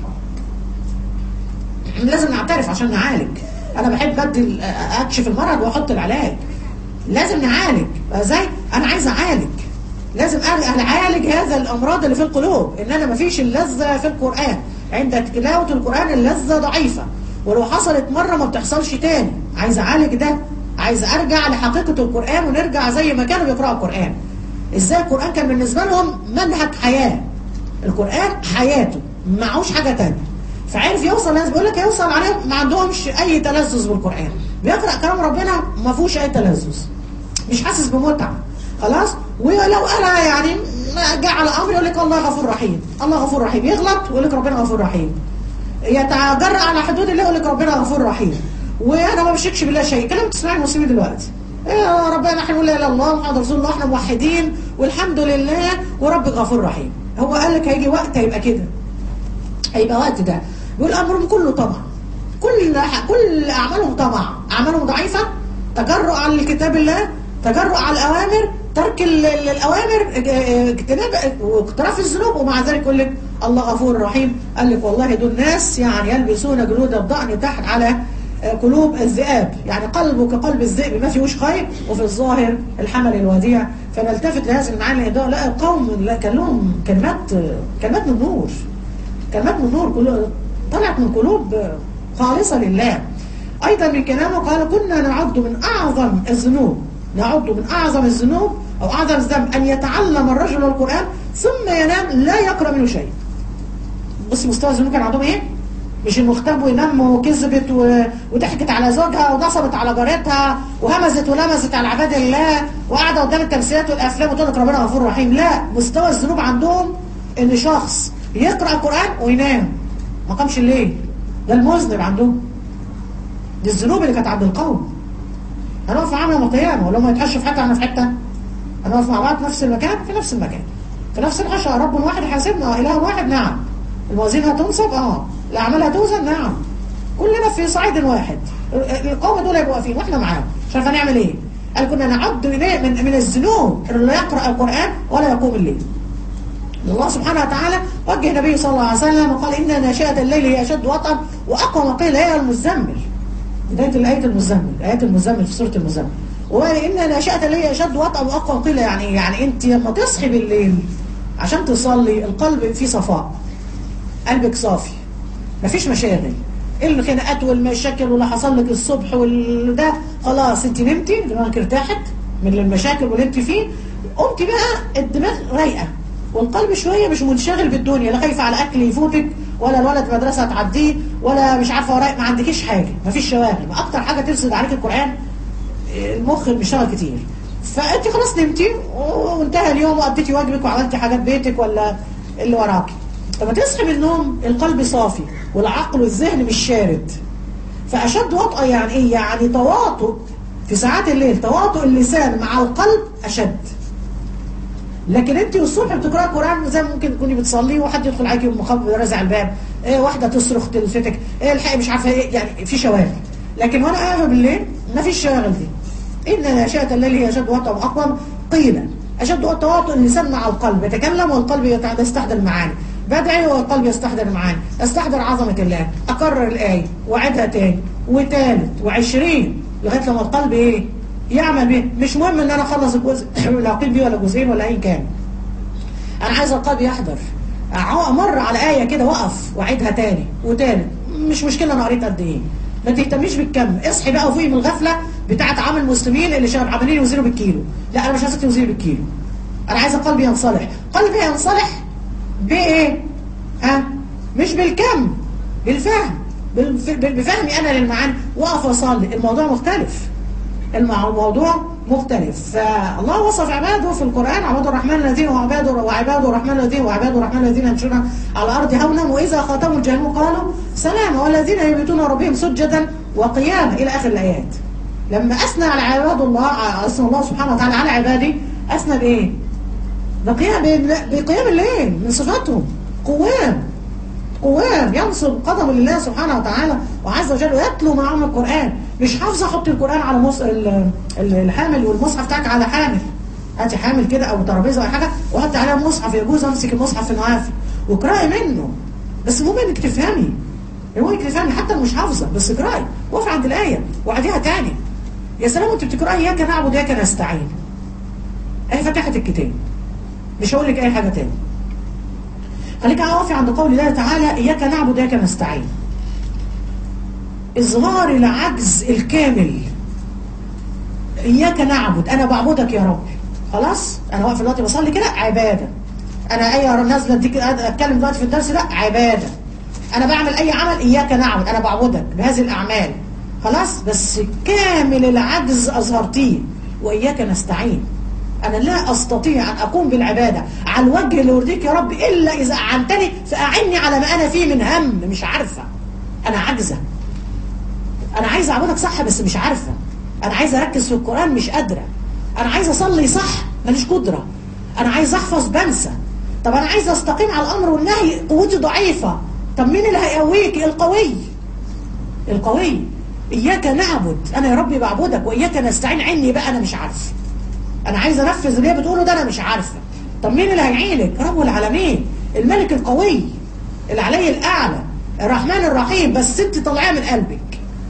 لازم نعترف عشان نعالج انا بحب ادي اكشف المرض واحط العلاج لازم نعالج ازاي انا عايز اعالج لازم اعالج هذا الامراض اللي في القلوب ان انا مفيش اللذه في القران عند تلاوه القران اللذه ضعيفه ولو حصلت مره ما بتحصلش تاني عايز اعالج ده عايز ارجع لحقيقه القران ونرجع زي ما كانوا بيقراوا القران ازاي القران كان بالنسبه لهم منهج حياه القران حياته معهوش حاجه تانية فعرف يوصل ناس بيقول لك يوصل عليهم ما عندهمش اي تلذذ بالقران بيقرا كلام ربنا ما فيهوش اي تلذذ مش حاسس بمتعه خلاص ولو انا يعني جاء على امر يقول لك الله غفور رحيم الله غفور رحيم يغلط ويقول لك ربنا غفور رحيم يتجرأ على حدود الله يقول لك ربنا غفور رحيم وانا ما بشركش بالله شيء كلام بتسمعي المسلمين دلوقتي يا ربنا احنا نقول لا اله الا الله محمد رسول الله احنا موحدين والحمد لله ورب غفور رحيم هو قال لك هيجي وقت هيبقى كده هيبقى وقت ده يقول امرهم كله طمع كل كل اعمالهم طمع اعمالهم ضعيفه تجرؤ على الكتاب الله تجرؤ على الاوامر ترك الاوامر اجتناب واقتراف الذنوب ومع ذلك يقول لك الله غفور رحيم قال لك والله دول ناس يعني يلبسون جلود الضأن تحت على قلوب الذئاب يعني قلبه كقلب الذئب ما فيهوش خير وفي الظاهر الحمل الوديع فنلتفت لهذه المعاني ده لا القوم لا كان لهم كلمات كلمات من نور كلمات من نور طلعت من قلوب خالصة لله أيضا من كلامه قال كنا نعد من أعظم الذنوب نعد من أعظم الذنوب أو أعظم الذنب أن يتعلم الرجل القرآن ثم ينام لا يقرأ منه شيء بص مستوى الذنوب كان عندهم إيه؟ مش انه اغتاب وينام وكذبت و... وضحكت على زوجها ونصبت على جارتها وهمزت ولمزت على عباد الله وقاعده قدام التمثيلات والافلام وتقول لك ربنا غفور رحيم لا مستوى الذنوب عندهم ان شخص يقرا القران وينام ما قامش الليل ده المذنب عندهم دي الذنوب اللي كانت عند القوم هنقف معاهم يوم القيامه ولو ما يتحشوا في حته انا في حته هنقف مع بعض في نفس المكان في نفس المكان في نفس الحشا رب واحد حاسبنا اله واحد نعم الموازين هتنصب اه الاعمال هتوزن نعم كلنا في صعيد واحد القوم دول يبقوا واقفين واحنا معاهم مش عارف هنعمل ايه قال كنا نعد من من الذنوب اللي يقرا القران ولا يقوم الليل الله سبحانه وتعالى وجه النبي صلى الله عليه وسلم وقال إن ناشئة الليل هي أشد وطئا وأقوى قيل هي المزمل بداية الآية المزمل آية المزمل في سورة المزمل وقال إن ناشئة الليل هي أشد وطئا وأقوى قيل يعني يعني أنت لما تصحي بالليل عشان تصلي القلب فيه صفاء قلبك صافي مفيش مشاغل الخناقات والمشاكل واللي حصل لك الصبح والده خلاص انت نمتي دماغك ارتاحت من المشاكل واللي انت فيه قمتي بقى الدماغ رايقه والقلب شويه مش منشغل بالدنيا لا خايفه على اكل يفوتك ولا الولد مدرسه تعديه ولا مش عارفه وراك ما عندكيش حاجه ما فيش شواغل ما اكتر حاجه تفسد عليك القران المخ بيشتغل كتير فانت خلاص نمتي وانتهى اليوم وقضيتي واجبك وعملتي حاجات بيتك ولا اللي وراكي لما تصحي من النوم القلب صافي والعقل والذهن مش شارد فاشد وطأة يعني ايه يعني تواطؤ في ساعات الليل تواطؤ اللسان مع القلب اشد لكن انت والصبح بتقراي القران زي ممكن تكوني بتصلي وحد يدخل عليكي ومخبط رازع الباب ايه واحده تصرخ تلفتك ايه الحقي مش عارفه ايه يعني في شواغل لكن وانا قاعده بالليل ما فيش شواغل دي ان ناشئه الليل هي اشد وطأ واقوم قيل اشد وطأ تواطؤ اللسان مع القلب يتكلم والقلب يستحضر المعاني بدعي والقلب يستحضر المعاني استحضر عظمه الله اكرر الايه واعدها تاني وتالت وعشرين لغايه لما القلب ايه يعمل بيه مش مهم ان انا اخلص الجزء لا اقيم بيه ولا جزئين ولا اي كان انا عايز القلب يحضر امر على ايه كده وقف واعيدها تاني وتالت مش مشكله انا قريت قد ايه ما تهتميش بالكم اصحي بقى وفوقي من الغفله بتاعت عام المسلمين اللي شباب عمالين يوزنوا بالكيلو لا انا مش عايزك توزني بالكيلو انا عايز قلبي ينصلح قلبي ينصلح بايه ها مش بالكم بالفهم بفهمي انا للمعاني واقف اصلي الموضوع مختلف الموضوع مختلف فالله وصف عباده في القرآن عباد الرحمن الذين وعباد وعباد الرحمن الذين وعباد الرحمن الذين يمشون على الأرض هونا وإذا خاطبوا الجاهلون قالوا سلام والذين يبيتون ربهم سجدا وقياما إلى آخر الآيات لما اثنى على عباد الله اثنى الله سبحانه وتعالى على عباده اثنى بايه؟ بقيام بقيام الليل من صفاتهم قوام قوام ينصب قدم لله سبحانه وتعالى وعز وجل ويتلو معهم القرآن مش حافظة حط القرآن على مص... ال- ال- الحامل والمصحف بتاعك على حامل هاتي حامل كده او ترابيزه او حاجه وحط عليها مصحف يجوز امسك المصحف في نوافل واقراي منه بس المهم انك تفهمي المهم انك تفهمي حتى لو مش حافظه بس اقراي وقفي عند الايه وعديها تاني يا سلام وانت بتقراي اياك نعبد واياك نستعين اهي فتحت الكتاب مش هقول لك اي حاجه تاني خليك واقفي عند قول الله تعالى إياك نعبد وإياك نستعين إظهار العجز الكامل إياك نعبد أنا بعبدك يا رب خلاص أنا واقف دلوقتي بصلي كده عبادة أنا أي نازلة أديك أتكلم دلوقتي في الدرس ده عبادة أنا بعمل أي عمل إياك نعبد أنا بعبدك بهذه الأعمال خلاص بس كامل العجز أظهرتيه وإياك نستعين أنا لا أستطيع أن أقوم بالعبادة على الوجه اللي يرضيك يا رب إلا إذا أعنتني فأعني على ما أنا فيه من هم مش عارفة أنا عاجزة أنا عايزة أعبدك صح بس مش عارفة أنا عايزة أركز في القرآن مش قادرة أنا عايزة أصلي صح ماليش قدرة أنا عايزة أحفظ بنسى طب أنا عايزة أستقيم على الأمر والنهي قوتي ضعيفة طب مين اللي هيقويك القوي القوي إياك نعبد أنا يا ربي بعبدك وإياك نستعين عني بقى أنا مش عارفة انا عايز انفذ اللي هي بتقوله ده انا مش عارفه طب مين اللي هيعينك رب العالمين الملك القوي العلي الاعلى الرحمن الرحيم بس انت طلعيها من قلبك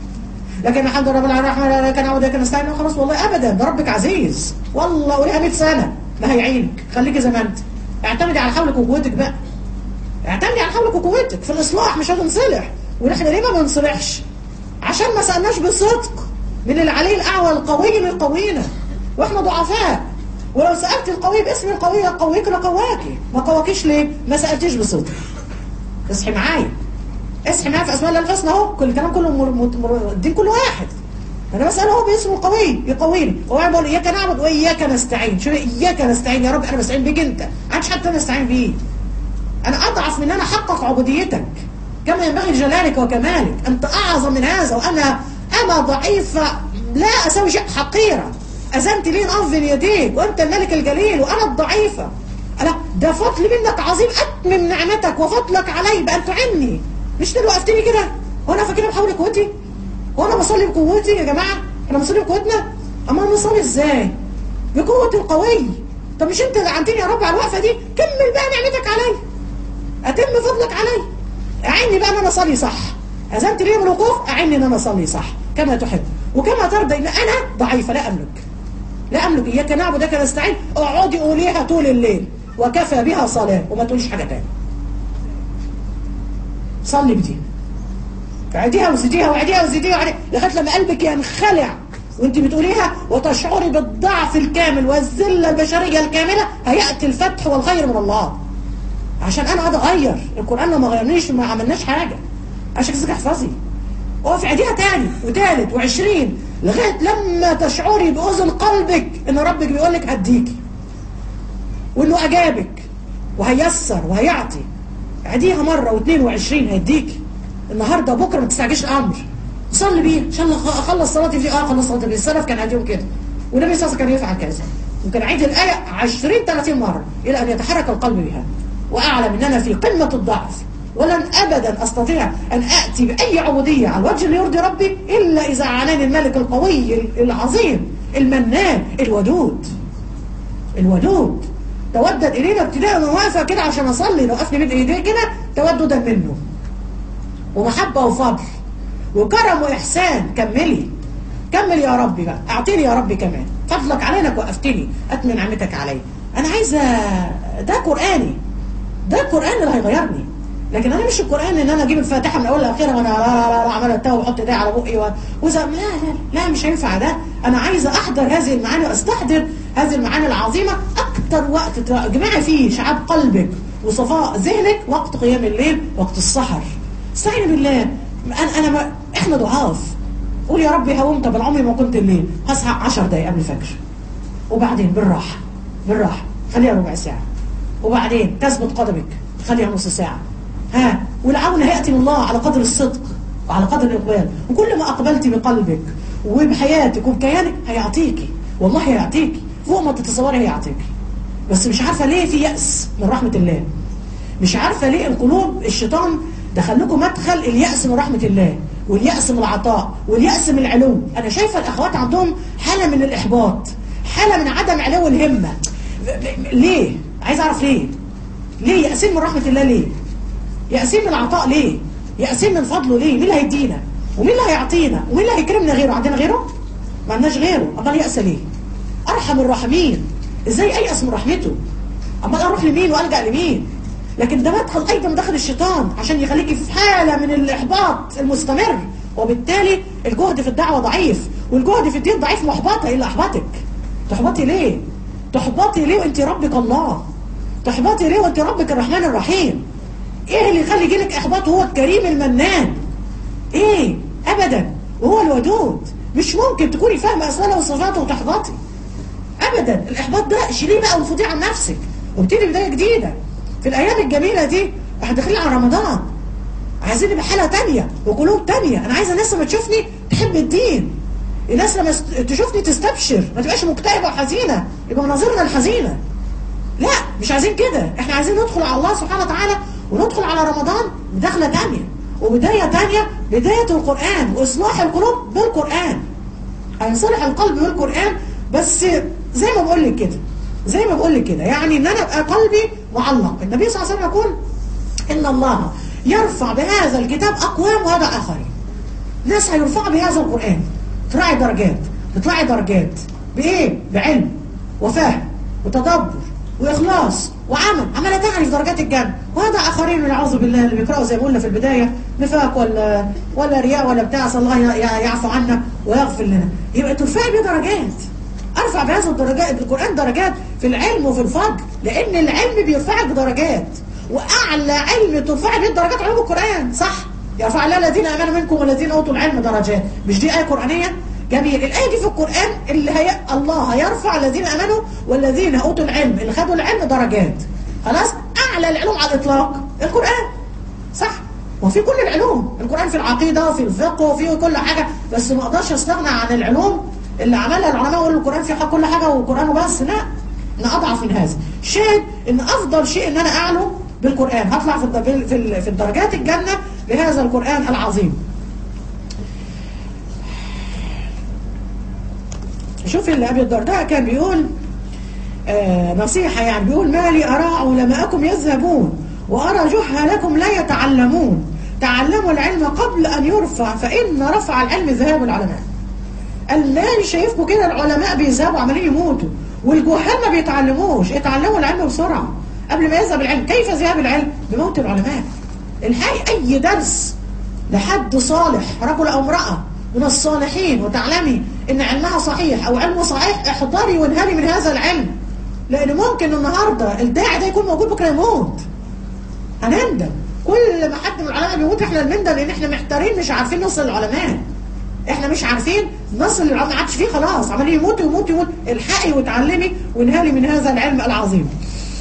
لكن الحمد لله رب العالمين الرحمن لا كان عبد كان نستعين خلاص والله ابدا ده ربك عزيز والله قولها 100 سنه ما هيعينك خليكي زي ما انت اعتمدي على حولك وقوتك بقى اعتمدي على حولك وقوتك في الاصلاح مش هتنصلح ونحن ليه ما بنصلحش عشان ما سالناش بصدق من العلي الاعلى القوي اللي يقوينا واحنا ضعفاء ولو سألت القوي باسم القوي يقويك لقواكي ما قواكيش ليه ما سألتيش بصدق اصحي معايا اصحي معايا في اسماء الله الحسنى اهو كل الكلام كله مر... مر... مر... الدين كله واحد انا بسأله هو باسمه القوي يقويني هو بقول اياك نعبد واياك نستعين شو اياك نستعين يا رب انا بستعين بيك انت ما عادش حتى انا استعين بيه انا اضعف من ان انا احقق عبوديتك كما ينبغي لجلالك وكمالك انت اعظم من هذا وانا انا ضعيفه لا اسوي شيء حقيره أذنت لي نقف بين يديك وأنت الملك الجليل وأنا الضعيفة ألا ده فضل منك عظيم أتمم نعمتك وفضلك علي بأن تعني مش انت وقفتني كده هو أنا فاكرها بحول قوتي هو أنا بصلي بقوتي يا جماعة أنا بصلي بقوتنا أما أنا بصلي إزاي بقوة القوي طب مش أنت اللي عنتني يا رب على الوقفة دي كمل بقى نعمتك علي أتم فضلك علي أعني بقى أن أنا أصلي صح أذنت لي بالوقوف أعني أن أنا أصلي صح كما تحب وكما ترضى إن أنا ضعيفة لا أملك لا أملك إياك نعبد وإياك نستعين اقعدي قوليها طول الليل وكفى بها صلاة وما تقوليش حاجة تاني صلي بدي عديها وزديها وعديها وزديها وعديها لغاية لما قلبك ينخلع وانت بتقوليها وتشعري بالضعف الكامل والذلة البشرية الكاملة هيأتي الفتح والخير من الله عشان انا اتغير القرآن ما غيرنيش ما عملناش حاجة عشان كده احفظي اقفي عديها تاني وتالت وعشرين لغاية لما تشعري بأذن قلبك ان ربك بيقول لك هديكي وانه اجابك وهيسر وهيعطي عديها مرة واثنين وعشرين هيديكي النهاردة وبكرة ما تستعجلش الامر صلي بيه ان شاء الله اخلص صلاتي في اه خلص صلاتي في السلف كان هديهم كده والنبي صلى الله عليه وسلم كان يفعل كذا ممكن اعيد الايه 20 30 مره الى ان يتحرك القلب بها واعلم ان انا في قمه الضعف ولن ابدا استطيع ان اتي باي عبوديه على الوجه اللي يرضي ربي الا اذا اعاناني الملك القوي العظيم المنان الودود الودود تودد الينا ابتداء انا واقفه كده عشان اصلي لو وقفني بين ايديه كده توددا منه ومحبه وفضل وكرم واحسان كملي كمل يا ربي بقى اعطيني يا ربي كمان فضلك علينا وقفتني اتمن نعمتك علي انا عايزه ده قراني ده القران اللي هيغيرني لكن انا مش القران ان انا اجيب الفاتحه من اولها لاخرها وانا لا لا لا عمال اتوه واحط ايدي على بقي و... وزا... لا لا لا مش هينفع ده انا عايزه احضر هذه المعاني واستحضر هذه المعاني العظيمه اكتر وقت تجمعي فيه شعاب قلبك وصفاء ذهنك وقت قيام الليل وقت السحر استعيني بالله انا انا ما... احنا ضعاف قول يا ربي هومت بالعمر ما كنت الليل هصحى 10 دقايق قبل الفجر وبعدين بالراحه بالراحه خليها ربع ساعه وبعدين تثبت قدمك خليها نص ساعه ها والعون هيأتي من الله على قدر الصدق وعلى قدر الإقبال وكل ما أقبلت بقلبك وبحياتك وبكيانك هيعطيكي والله هيعطيكي فوق ما تتصوري هيعطيكي بس مش عارفه ليه في يأس من رحمه الله مش عارفه ليه القلوب الشيطان دخل لكم مدخل اليأس من رحمه الله واليأس من العطاء واليأس من العلو انا شايفه الاخوات عندهم حاله من الاحباط حاله من عدم علو الهمه ليه عايز اعرف ليه ليه يأسين من رحمه الله ليه يأسين من العطاء ليه يأسين من فضله ليه مين اللي هيدينا ومين اللي هيعطينا ومين اللي هيكرمنا غيره عندنا غيره ما عندناش غيره امال يأس ليه ارحم الراحمين ازاي ايأس من رحمته امال اروح لمين والجأ لمين لكن ده مدخل ايضا من داخل الشيطان عشان يخليكي في حاله من الاحباط المستمر وبالتالي الجهد في الدعوه ضعيف والجهد في الدين ضعيف محبطه ايه اللي احبطك تحبطي ليه تحبطي ليه وانت ربك الله تحبطي ليه وانت ربك الرحمن الرحيم ايه اللي يخلي يجيلك احباط وهو الكريم المنان ايه ابدا وهو الودود مش ممكن تكوني فاهمه اسماءه وصفاته وتحبطي ابدا الاحباط ده شيليه بقى وفضيه عن نفسك وابتدي بدايه جديده في الايام الجميله دي احنا داخلين على رمضان عايزين نبقى حاله تانية وقلوب تانية انا عايزه الناس لما تشوفني تحب الدين الناس لما تشوفني تستبشر ما تبقاش مكتئبه وحزينه يبقى مناظرنا الحزينه لا مش عايزين كده احنا عايزين ندخل على الله سبحانه وتعالى وندخل على رمضان بدخله تانية وبدايه تانية بدايه القران واصلاح القلوب بالقران هيصلح القلب بالقران بس زي ما بقول لك كده زي ما بقول لك كده يعني ان انا ابقى قلبي معلق النبي صلى الله عليه وسلم يقول ان الله يرفع بهذا الكتاب اقوام وهذا اخرين ناس هيرفعوا بهذا القران تطلعي درجات تطلعي درجات بايه بعلم وفهم وتدبر واخلاص وعمل عماله تعرف درجات الجنه وهذا اخرين نعوذ بالله اللي بيقراوا زي ما قلنا في البدايه نفاق ولا ولا رياء ولا بتاع صلى الله يعفو عنا ويغفر لنا يبقى ترفعي بيه درجات ارفع بهذا الدرجات بالقران درجات في العلم وفي الفضل لان العلم بيرفعك بدرجات واعلى علم ترفعي به درجات علوم القران صح يرفع الله الذين امنوا منكم والذين اوتوا العلم درجات مش دي ايه قرانيه جميل الايه دي في القران اللي هي الله هيرفع الذين امنوا والذين اوتوا العلم اللي خدوا العلم درجات خلاص اعلى العلوم على الاطلاق القران صح وفي كل العلوم القران في العقيده وفي الفقه وفي كل حاجه بس ما اقدرش استغنى عن العلوم اللي عملها العلماء يقولوا القرآن فيه كل حاجة والقرآن وبس لا أنا أضعف من هذا شاهد إن أفضل شيء إن أنا أعلو بالقرآن هطلع في في في الدرجات الجنة بهذا القرآن العظيم شوف اللي أبي الدرداء كان بيقول آه نصيحة يعني بيقول ما لي أرى علماءكم يذهبون وأرى جهلكم لا يتعلمون تعلموا العلم قبل أن يرفع فإن رفع العلم ذهاب العلماء قال لا شايفكم كده العلماء بيذهبوا عمالين يموتوا والجهال ما بيتعلموش اتعلموا العلم بسرعة قبل ما يذهب العلم كيف ذهاب العلم بموت العلماء الحقي اي درس لحد صالح رجل او امرأة من الصالحين وتعلمي ان علمها صحيح او علمه صحيح احضري وانهلي من هذا العلم لان ممكن النهاردة الداعي ده يكون موجود بكرة يموت هنندم كل ما حد من العلماء بيموت احنا بنندم لان احنا محتارين مش عارفين نوصل للعلماء احنا مش عارفين نصل للعلم ما عادش فيه خلاص عمال يموت ويموت ويموت الحقي وتعلمي وانهالي من هذا العلم العظيم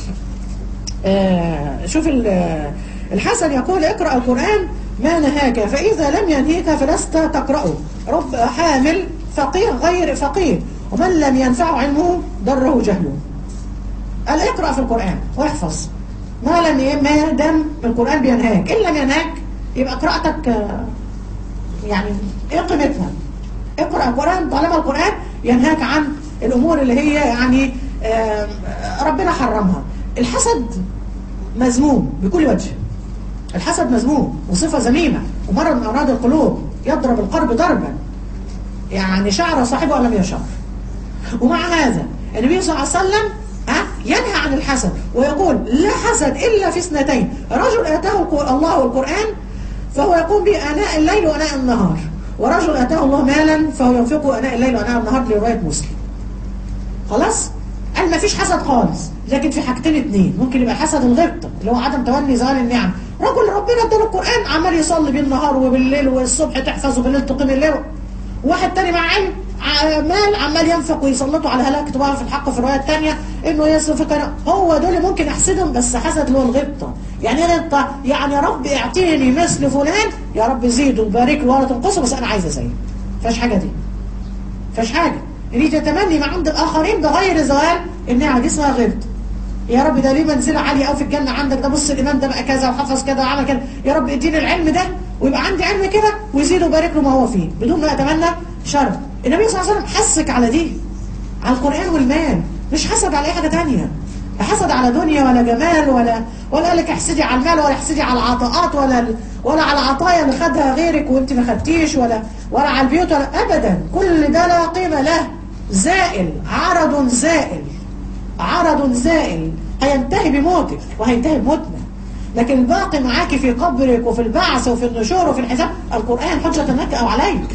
آه شوف الحسن يقول اقرأ القرآن ما نهاك فإذا لم ينهيك فلست تقرأه رب حامل فقيه غير فقيه ومن لم ينفعه علمه ضره جهله قال اقرأ في القرآن واحفظ ما لم ما دام القرآن بينهاك إن لم ينهاك يبقى قراءتك يعني ايه قيمتها اقرأ القرآن طالما القرآن ينهاك عن الأمور اللي هي يعني ربنا حرمها الحسد مذموم بكل وجه الحسد مذموم وصفة ذميمة ومرض من أمراض القلوب يضرب القلب ضربا يعني شعر صاحبه ولم يشعر ومع هذا النبي صلى الله عليه وسلم ها ينهى عن الحسد ويقول لا حسد إلا في اثنتين رجل آتاه الله القرآن فهو يقوم به آناء الليل وآناء النهار ورجل آتاه الله مالا فهو ينفقه آناء الليل وآناء النهار لرواية مسلم خلاص قال ما فيش حسد خالص لكن في حاجتين اتنين ممكن يبقى حسد الغبطة اللي هو عدم تولي زوال النعم رجل ربنا اداله القرآن عمال يصلي بالنهار وبالليل والصبح تحفظه بالليل تقيم الليل واحد تاني مع علم مال عمال ينفق ويسلطوا على هلاك طبعا في الحق في الرواية الثانية انه يصرف كان هو دول ممكن احسدهم بس حسد اللي هو الغبطة يعني انت يعني يا رب اعطيني مثل فلان يا رب زيد وبارك له ولا تنقصه بس انا عايزه زيه فاش حاجة دي فش حاجه اللي تتمني ما عند الاخرين ده غير زوال النعمه دي اسمها غبط يا رب ده ليه منزله عاليه قوي في الجنه عندك ده بص الامام ده بقى كذا وحفظ كذا وعمل كذا يا رب اديني العلم ده ويبقى عندي علم كده ويزيد ويبارك له ما هو فيه بدون ما اتمنى شر النبي صلى الله عليه وسلم حسك على دي على القران والمال مش حسد على اي حاجه تانية لا حسد على دنيا ولا جمال ولا ولا قال لك احسدي على المال ولا احسدي على العطاءات ولا ولا على العطايا اللي خدها غيرك وانت ما خدتيش ولا ولا على البيوت ولا ابدا كل ده لا قيمه له زائل عرض زائل عرض زائل هينتهي بموتك وهينتهي بموتنا لكن الباقي معاك في قبرك وفي البعث وفي النشور وفي الحساب القرآن حجة لك أو عليك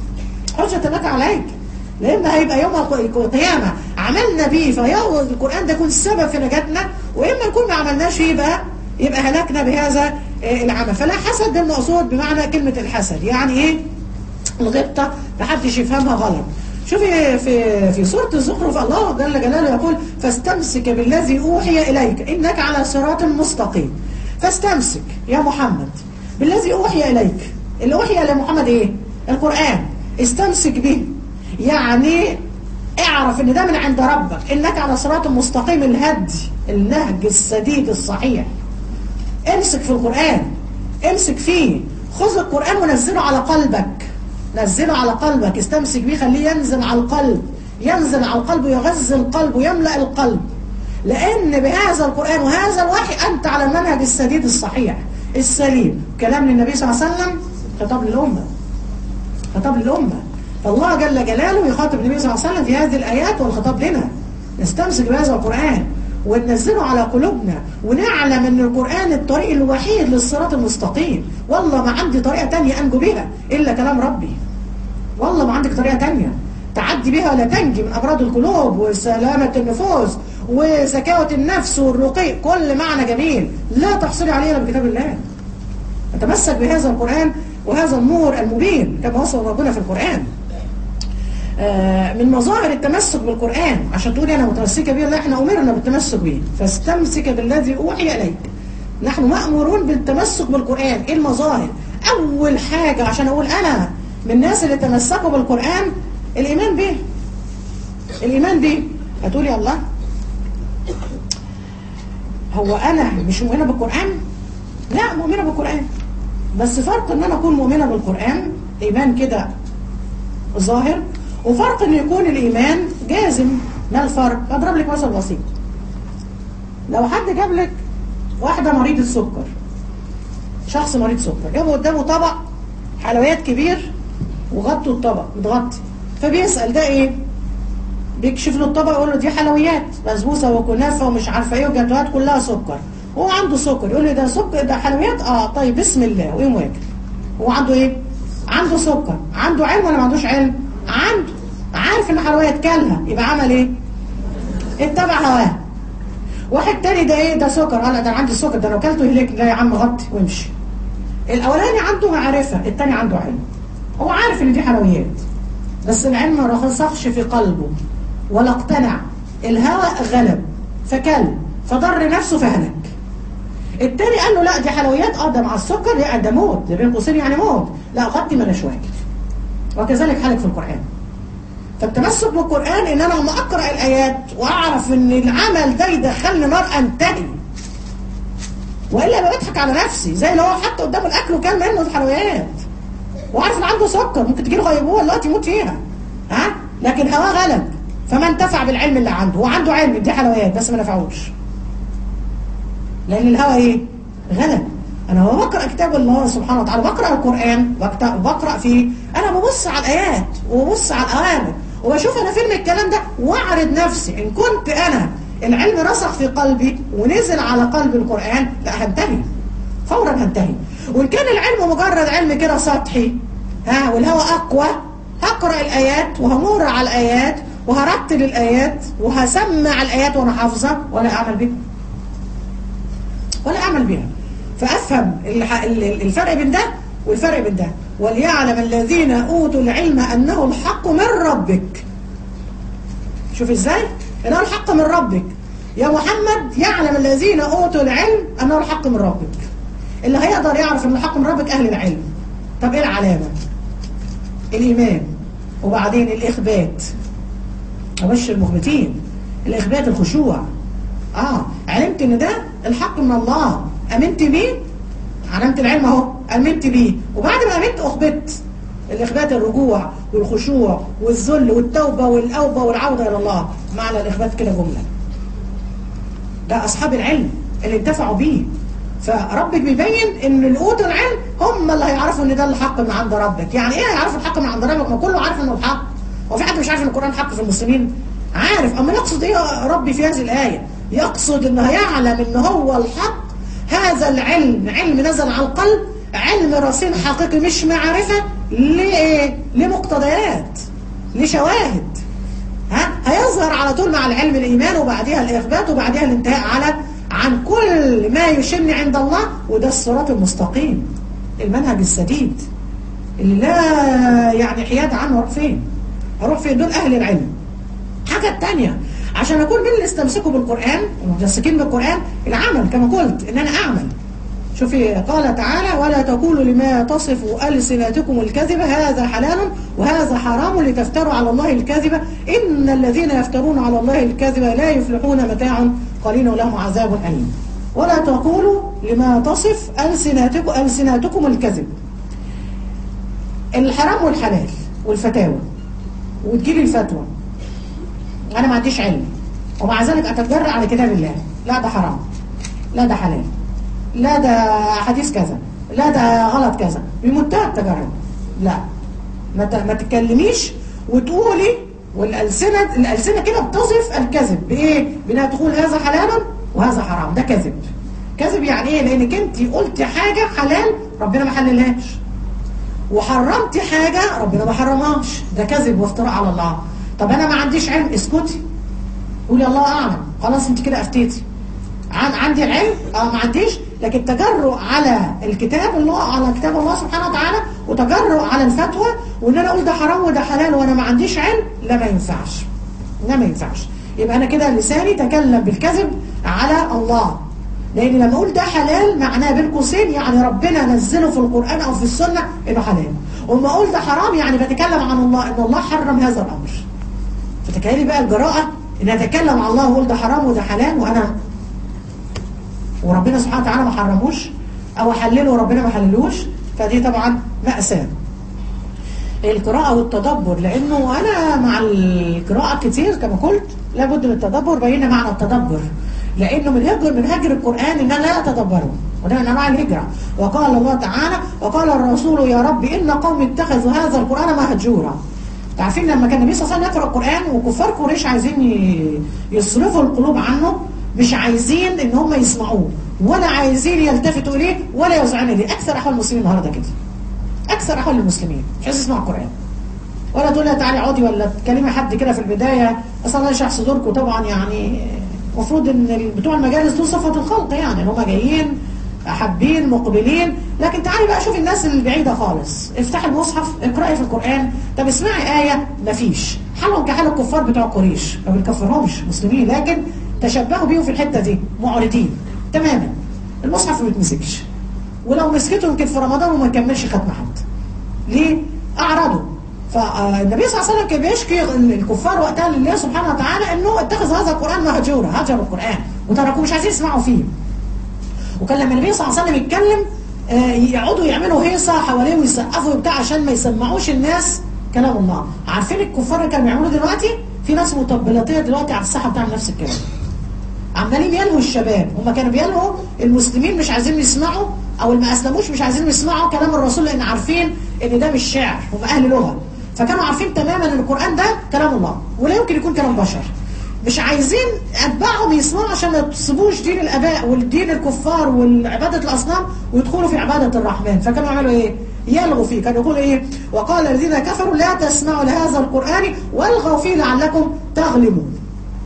حجة لك عليك لأن هيبقى يوم القيامة عملنا بيه فيوم القرآن ده يكون السبب في نجاتنا وإما نكون ما عملناش فيه يبقى يبقى هلكنا بهذا العمل فلا حسد ده المقصود بمعنى كلمة الحسد يعني إيه الغبطة محدش يفهمها غلط شوفي في في سورة الزخرف الله جل جلاله يقول فاستمسك بالذي أوحي إليك إنك على صراط مستقيم فاستمسك يا محمد بالذي أوحي إليك اللي أوحي لمحمد إيه القرآن استمسك به يعني اعرف ان ده من عند ربك انك على صراط مستقيم الهدي النهج السديد الصحيح امسك في القرآن امسك فيه خذ القرآن ونزله على قلبك نزله على قلبك استمسك بيه خليه ينزل على القلب ينزل على القلب ويغذي القلب ويملأ القلب لأن بهذا القرآن وهذا الوحي أنت على المنهج السديد الصحيح السليم كلام للنبي صلى الله عليه وسلم خطاب للأمة خطاب للأمة فالله جل جلاله يخاطب النبي صلى الله عليه وسلم في هذه الآيات والخطاب لنا نستمسك بهذا القرآن وننزله على قلوبنا ونعلم ان القرآن الطريق الوحيد للصراط المستقيم والله ما عندي طريقة تانية أنجو بها إلا كلام ربي والله ما عندك طريقة تانية تعدي بها ولا تنجي من أمراض القلوب وسلامة النفوس وزكاوة النفس والرقي كل معنى جميل لا تحصلي عليه إلا بكتاب الله نتمسك بهذا القرآن وهذا النور المبين كما وصف ربنا في القرآن من مظاهر التمسك بالقرآن عشان تقولي أنا متمسكة به لا احنا أمرنا بالتمسك به فاستمسك بالذي أوحي إليك نحن مأمورون بالتمسك بالقرآن إيه المظاهر أول حاجة عشان أقول أنا من الناس اللي تمسكوا بالقرآن الإيمان به الإيمان به هتقولي الله هو أنا مش مؤمنة بالقرآن لا مؤمنة بالقرآن بس فرق ان انا اكون مؤمنة بالقرآن ايمان كده ظاهر وفرق ان يكون الايمان جازم ما الفرق اضرب لك مثل بسيط لو حد جاب لك واحدة مريضة سكر شخص مريض سكر جابوا قدامه طبق حلويات كبير وغطوا الطبق متغطي فبيسأل ده ايه بيكشف له الطبق يقول له دي حلويات بسبوسه وكنافه ومش عارفه ايه وجاتوهات كلها سكر هو عنده سكر يقول له ده سكر ده حلويات اه طيب بسم الله ويقوم واكل هو عنده ايه عنده سكر عنده علم ولا ما عندوش علم عنده عارف ان حلويات كلها يبقى عمل ايه اتبع هواه واحد تاني ده ايه ده سكر قال ده انا عندي السكر ده لو اكلته يهلك لا يا عم غطي وامشي الاولاني عنده معرفه التاني عنده علم هو عارف ان دي حلويات بس العلم ما رسخش في قلبه ولا اقتنع الهوى غلب فكل فضر نفسه فهلك التاني قال له لا دي حلويات اه ده مع السكر لا ده موت ده بين قوسين يعني موت لا غطي ما انا واكل وكذلك حالك في القرآن فالتمسك بالقرآن ان انا لما اقرأ الايات واعرف ان العمل ده يدخلني نار انتهي والا بضحك على نفسي زي لو هو حط قدامه الاكل وكان منه الحلويات وعارف ان عنده سكر ممكن تجي له غيبوبه دلوقتي يموت فيها ها لكن هواه غلب فما انتفع بالعلم اللي عنده هو عنده علم دي حلويات بس ما نفعوش لان الهوى ايه غلب انا هو بقرا كتاب الله سبحانه وتعالى بقرا القران بقرا فيه انا ببص على الايات وببص على الاوامر وبشوف انا فين الكلام ده واعرض نفسي ان كنت انا العلم رسخ في قلبي ونزل على قلب القران لا هنتهي فورا هنتهي وان كان العلم مجرد علم كده سطحي ها والهوى اقوى هقرا الايات وهمر على الايات وهرتل الآيات وهسمع الآيات وأنا حافظة ولا أعمل بها ولا أعمل بها فأفهم الفرق بين ده والفرق بين ده وليعلم الذين أوتوا العلم أنه الحق من ربك شوف إزاي أنه الحق من ربك يا محمد يعلم الذين أوتوا العلم أنه الحق من ربك اللي هيقدر يعرف أنه الحق من ربك أهل العلم طب إيه العلامة الإيمان وبعدين الإخبات أبشر المخبتين الإخبات الخشوع آه علمت إن ده الحق من الله أمنت بيه علمت العلم أهو أمنت بيه وبعد ما أمنت أخبت الإخبات الرجوع والخشوع والذل والتوبة والأوبة والعودة إلى الله معنى الإخبات كده جملة ده أصحاب العلم اللي انتفعوا بيه فربك بيبين ان اللي اوتوا العلم هم اللي هيعرفوا ان ده الحق من عند ربك يعني ايه هيعرفوا الحق من عند ربك ما كله عارف انه الحق هو في حد مش عارف ان القران حق في المسلمين عارف اما يقصد ايه ربي في هذه الايه يقصد انه هيعلم ان هو الحق هذا العلم علم نزل على القلب علم رصين حقيقي مش معرفه لايه لمقتضيات لشواهد ها هيظهر على طول مع العلم الايمان وبعدها الاثبات وبعدها الانتهاء على عن كل ما يشن عند الله وده الصراط المستقيم المنهج السديد اللي لا يعني حياد عنه اروح فين اروح فين دول اهل العلم حاجه الثانيه عشان اكون من اللي استمسكوا بالقران ومتمسكين بالقران العمل كما قلت ان انا اعمل شوفي قال تعالى ولا تقولوا لما تصف ألسنتكم الكذب هذا حلال وهذا حرام لتفتروا على الله الكذب إن الذين يفترون على الله الكذب لا يفلحون متاع قليل ولهم عذاب أليم ولا تقولوا لما تصف ألسنتكم, ألسنتكم الكذب الحرام والحلال والفتاوى وتجيلي الفتوى أنا ما عنديش علم ومع ذلك أتجرأ على كتاب الله لا ده حرام لا ده حلال لا ده حديث كذا لا ده غلط كذا بمنتهى التجرب لا ما ما تتكلميش وتقولي والألسنة الألسنة كده بتصف الكذب بإيه؟ بأنها تقول هذا حلال وهذا حرام ده كذب كذب يعني إيه؟ لأنك أنت قلت حاجة حلال ربنا ما حللهاش وحرمتي حاجة ربنا ما حرمهاش ده كذب وافتراء على الله طب أنا ما عنديش علم اسكتي قولي الله أعلم خلاص أنت كده أفتيتي عن عندي العلم اه ما عنديش لكن تجرؤ على الكتاب الله على كتاب الله سبحانه وتعالى وتجرؤ على الفتوى وان انا اقول ده حرام وده حلال وانا ما عنديش علم لا ما ينفعش لا ما ينفعش يبقى انا كده لساني تكلم بالكذب على الله لان لما اقول ده حلال معناه بين قوسين يعني ربنا نزله في القران او في السنه انه حلال وما اقول ده حرام يعني بتكلم عن الله ان الله حرم هذا الامر فتخيلي بقى الجراءه ان اتكلم عن الله واقول ده حرام وده حلال وانا وربنا سبحانه وتعالى ما حرموش او حلله وربنا ما حللوش فدي طبعا مأساة القراءة والتدبر لانه انا مع القراءة كتير كما قلت لابد من التدبر بين معنى التدبر لانه من هجر من هجر القرآن ان انا لا اتدبره وده من انواع الهجرة وقال الله تعالى وقال الرسول يا رب ان قوم اتخذوا هذا القرآن مهجورا عارفين لما كان النبي صلى الله عليه وسلم يقرأ القرآن وكفار قريش عايزين يصرفوا القلوب عنه مش عايزين ان هم يسمعوه ولا عايزين يلتفتوا اليه ولا يوزعون اليه اكثر احوال المسلمين النهارده كده اكثر احوال المسلمين مش عايز يسمعوا القران ولا تقول لها تعالي اقعدي ولا تكلمي حد كده في البدايه اصل الله يشرح صدوركم طبعا يعني المفروض ان بتوع المجالس دول صفه الخلق يعني ان هم جايين حابين مقبلين لكن تعالي بقى شوفي الناس اللي بعيده خالص افتحي المصحف اقراي في القران طب اسمعي ايه مفيش حالهم كحال الكفار بتوع قريش ما بنكفرهمش مسلمين لكن تشبهوا بيهم في الحته دي معرضين تماما المصحف ما بيتمسكش ولو مسكته يمكن في رمضان وما يكملش ختم حد ليه؟ اعرضوا فالنبي صلى الله عليه وسلم كان بيشكي الكفار وقتها لله سبحانه وتعالى انه اتخذ هذا القران مهجورا هجروا القران وتركوه مش عايزين يسمعوا فيه وكان لما النبي صلى الله عليه وسلم يتكلم يقعدوا يعملوا هيصه حواليه ويسقفوا وبتاع عشان ما يسمعوش الناس كلام الله عارفين الكفار اللي كانوا بيعملوا دلوقتي في ناس مطبلاتيه دلوقتي على الساحه بتعمل نفس الكلام عمالين يلهوا الشباب هم كانوا بيلهوا المسلمين مش عايزين يسمعوا او اللي ما اسلموش مش عايزين يسمعوا كلام الرسول لان عارفين ان ده مش شعر هم اهل لغه فكانوا عارفين تماما ان القران ده كلام الله ولا يمكن يكون كلام بشر مش عايزين اتباعهم يسمعوا عشان ما يسيبوش دين الاباء والدين الكفار والعباده الاصنام ويدخلوا في عباده الرحمن فكانوا يعملوا ايه يلغوا فيه كانوا يقولوا ايه وقال الذين كفروا لا تسمعوا لهذا القران والغوا فيه لعلكم تغلبون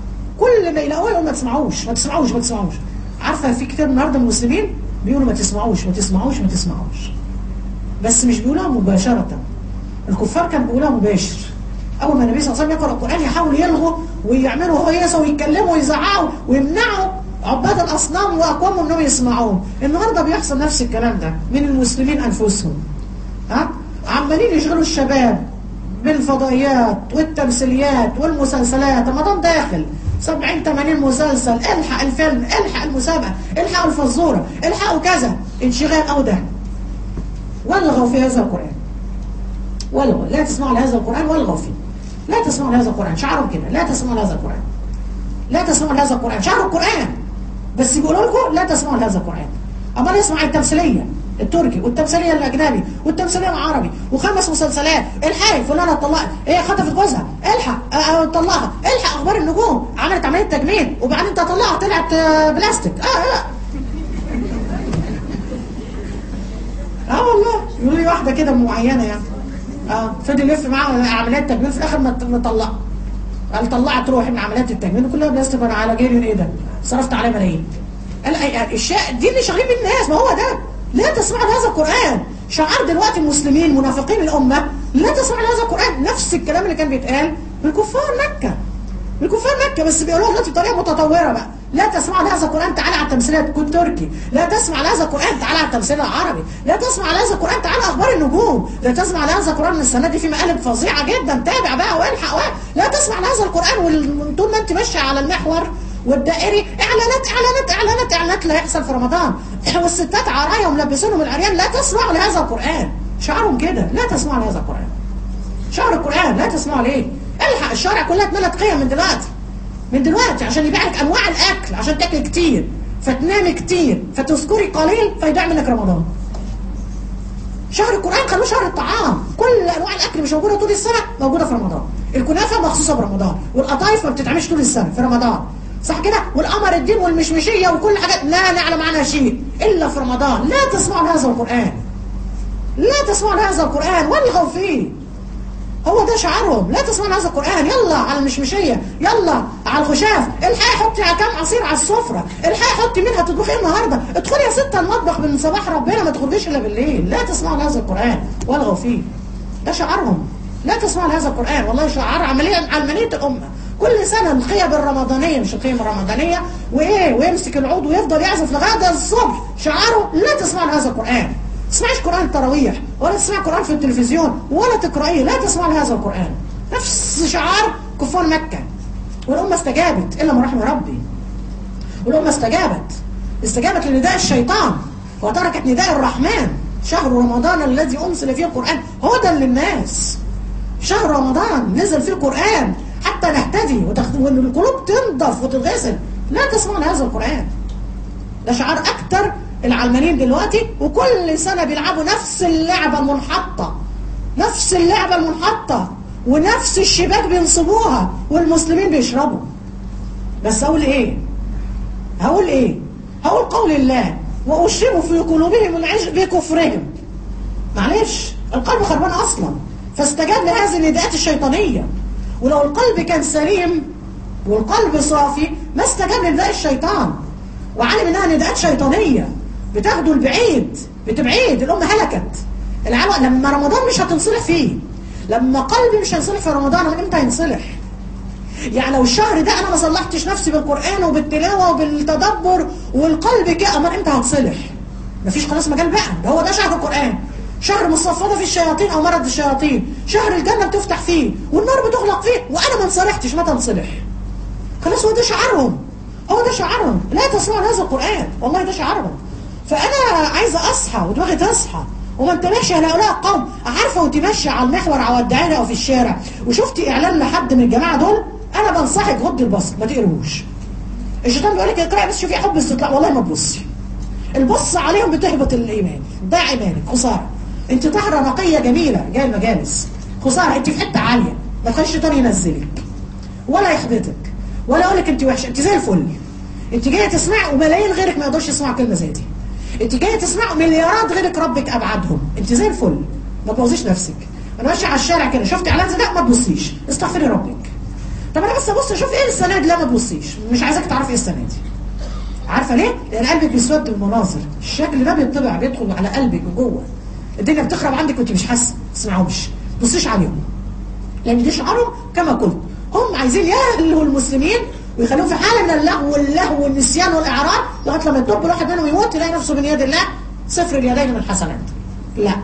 كل ما يلاقوه يقولوا ما تسمعوش ما تسمعوش ما تسمعوش عارفه في كتير النهارده من المسلمين بيقولوا ما تسمعوش ما تسمعوش ما تسمعوش بس مش بيقولوها مباشره الكفار كانوا بيقولوها مباشر اول ما النبي صلى الله عليه وسلم يقرا القران يحاولوا يلغوا ويعملوا هيصه ويتكلموا ويزعقوا ويمنعوا عباد الاصنام واقوامهم انهم يسمعوهم النهارده بيحصل نفس الكلام ده من المسلمين انفسهم ها عمالين يشغلوا الشباب بالفضائيات والتمثيليات والمسلسلات رمضان داخل 70 80 مسلسل الحق الفيلم الحق المسابقه الحق الفزوره الحقوا كذا انشغال او ده والغوا في هذا القران والغوا لا تسمعوا لهذا القران والغوا فيه لا تسمعوا لهذا القران شعرهم كده لا تسمعوا لهذا القران لا تسمعوا لهذا القران شعروا القران بس بيقولوا لكم لا تسمعوا لهذا القران اما نسمع التمثيليه التركي والتمثيليه الاجنبي والتمثيليه العربي وخمس مسلسلات الحقي فلانه اتطلقت هي خطفت جوزها الحق اه طلقها الحق اخبار النجوم عملت عمليه تجميل وبعدين تطلقها طلعت آه، بلاستيك اه اه اه والله يقول لي واحده كده معينه يعني اه فضل يلف معاها عمليات تجميل في الاخر ما ما طلقها قال طلعت روحي من عمليات التجميل وكلها بلاستيك وانا على جيبي ايه ده صرفت عليه ملايين قال أي- الشيء دي اللي شغالين بيه الناس ما هو ده لا تسمعوا لهذا القران شعار دلوقتي المسلمين منافقين الامه لا تسمعوا لهذا القران نفس الكلام اللي كان بيتقال بالكفار مكه الكفار مكه بس بيقولوها دلوقتي بطريقه متطوره بقى لا تسمع لهذا القران تعالى على التمثيليه تكون تركي لا تسمع لهذا القران تعالى على التمثيل العربي لا تسمع لهذا القران تعالى اخبار النجوم لا تسمع لهذا القران من السنه دي في مقالب فظيعه جدا تابع بقى والحق وال- لا تسمع لهذا القران وال- طول ما انت ماشيه على المحور والدائري اعلانات اعلانات اعلانات اعلانات اللي هيحصل في رمضان والستات عرايا وملبسينهم العريان لا تسمعوا لهذا القران شعارهم كده لا تسمعوا لهذا القران شهر القرآن لا تسمعوا ليه الحق الشارع كلها اتملت قيم من دلوقتي من دلوقتي عشان يبيع لك انواع الاكل عشان تاكل كتير فتنامي كتير فتذكري قليل فيضيع منك رمضان شهر القرآن خلوه شهر الطعام كل انواع الاكل مش موجوده طول السنه موجوده في رمضان الكنافه مخصوصه برمضان والقطايف ما بتتعملش طول السنه في رمضان صح كده والقمر الدين والمشمشيه وكل حاجات لا نعلم عنها شيء الا في رمضان لا تسمعوا لهذا القرآن لا تسمعوا لهذا القرآن والغوا فيه هو ده شعارهم لا تسمعوا هذا القرآن يلا على المشمشية يلا على الخشاف الحقي حطي على كام عصير على السفرة الحقي حطي منها تطبخي ايه النهارده ادخلي يا ستة المطبخ من صباح ربنا ما تخرجيش الا بالليل لا تسمعوا هذا القرآن والغوا فيه ده شعارهم لا تسمعوا هذا القرآن والله شعار عملية علمانية الأمة كل سنة الخيب الرمضانية مش الخيم الرمضانية وإيه ويمسك العود ويفضل يعزف لغاية الصبح شعاره لا تسمعوا هذا القرآن تسمعش قرآن التراويح ولا تسمع قرآن في التلفزيون ولا تقرأيه لا تسمع لهذا القرآن نفس شعار كفار مكة والأمة استجابت إلا من رحم ربي والأمة استجابت استجابت لنداء الشيطان وتركت نداء الرحمن شهر رمضان الذي أنزل فيه القرآن هدى للناس شهر رمضان نزل فيه القرآن حتى نهتدي وتخ- وان القلوب تنضف وتتغسل لا تسمع لهذا القرآن ده شعار اكتر العلمانيين دلوقتي وكل سنة بيلعبوا نفس اللعبة المنحطة نفس اللعبة المنحطة ونفس الشباك بينصبوها والمسلمين بيشربوا بس اقول ايه هقول ايه هقول قول الله واشربوا في قلوبهم العجب بكفرهم معلش القلب خربان اصلا فاستجاب لهذه النداءات الشيطانيه ولو القلب كان سليم والقلب صافي ما استجاب لنداء الشيطان وعلم انها نداءات شيطانيه بتاخده البعيد بتبعيد الامه هلكت العو... لما رمضان مش هتنصلح فيه لما قلبي مش هينصلح في رمضان من امتى هينصلح يعني لو الشهر ده انا ما صلحتش نفسي بالقران وبالتلاوه وبالتدبر والقلب كده امال امتى هتصلح مفيش خلاص مجال بقى ده هو ده شهر القران شهر مصفده في الشياطين او مرض الشياطين شهر الجنه بتفتح فيه والنار بتغلق فيه وانا ما انصلحتش متى انصلح خلاص هو ده شعارهم هو ده شعارهم لا تسمعوا هذا القران والله ده شعارهم فانا عايزه اصحى ودماغي تصحى وما انتبهش على هؤلاء القوم عارفه وانت ماشيه على المحور او الدعايه او في الشارع وشفتي اعلان لحد من الجماعه دول انا بنصحك غض البصر ما تقروش الشيطان بيقول لك اقراي بس شوفي حب استطلاع والله ما تبصي البص عليهم بتهبط الايمان ده ايمانك خساره انت طهره نقيه جميله جايه المجالس خساره انت في حته عاليه ما تخليش الشيطان ينزلك ولا يحبطك ولا يقول لك انت وحشه انت زي الفل انت جايه تسمع وملايين غيرك ما يقدرش يسمعوا كلمه زي دي انت جايه تسمع مليارات غيرك ربك ابعدهم انت زي الفل ما تبوظيش نفسك انا ماشي على الشارع كده شفت اعلان زي ده ما تبصيش استغفري ربك طب انا بس ابص اشوف ايه السنه دي لا ما تبصيش مش عايزاك تعرفي ايه السنه دي عارفه ليه؟ لان قلبك بيسود بالمناظر الشكل ده بيطبع بيدخل على قلبك وجوه الدنيا بتخرب عندك وانت مش حاسه ما تسمعهمش ما تبصيش عليهم لان دي شعارهم كما قلت هم عايزين يهلوا المسلمين ويخلوهم في حاله من اللغو واللهو والنسيان والاعراض لغايه لما يطب الواحد منهم يموت يلاقي نفسه من يد الله صفر اليدين من الحسنات لا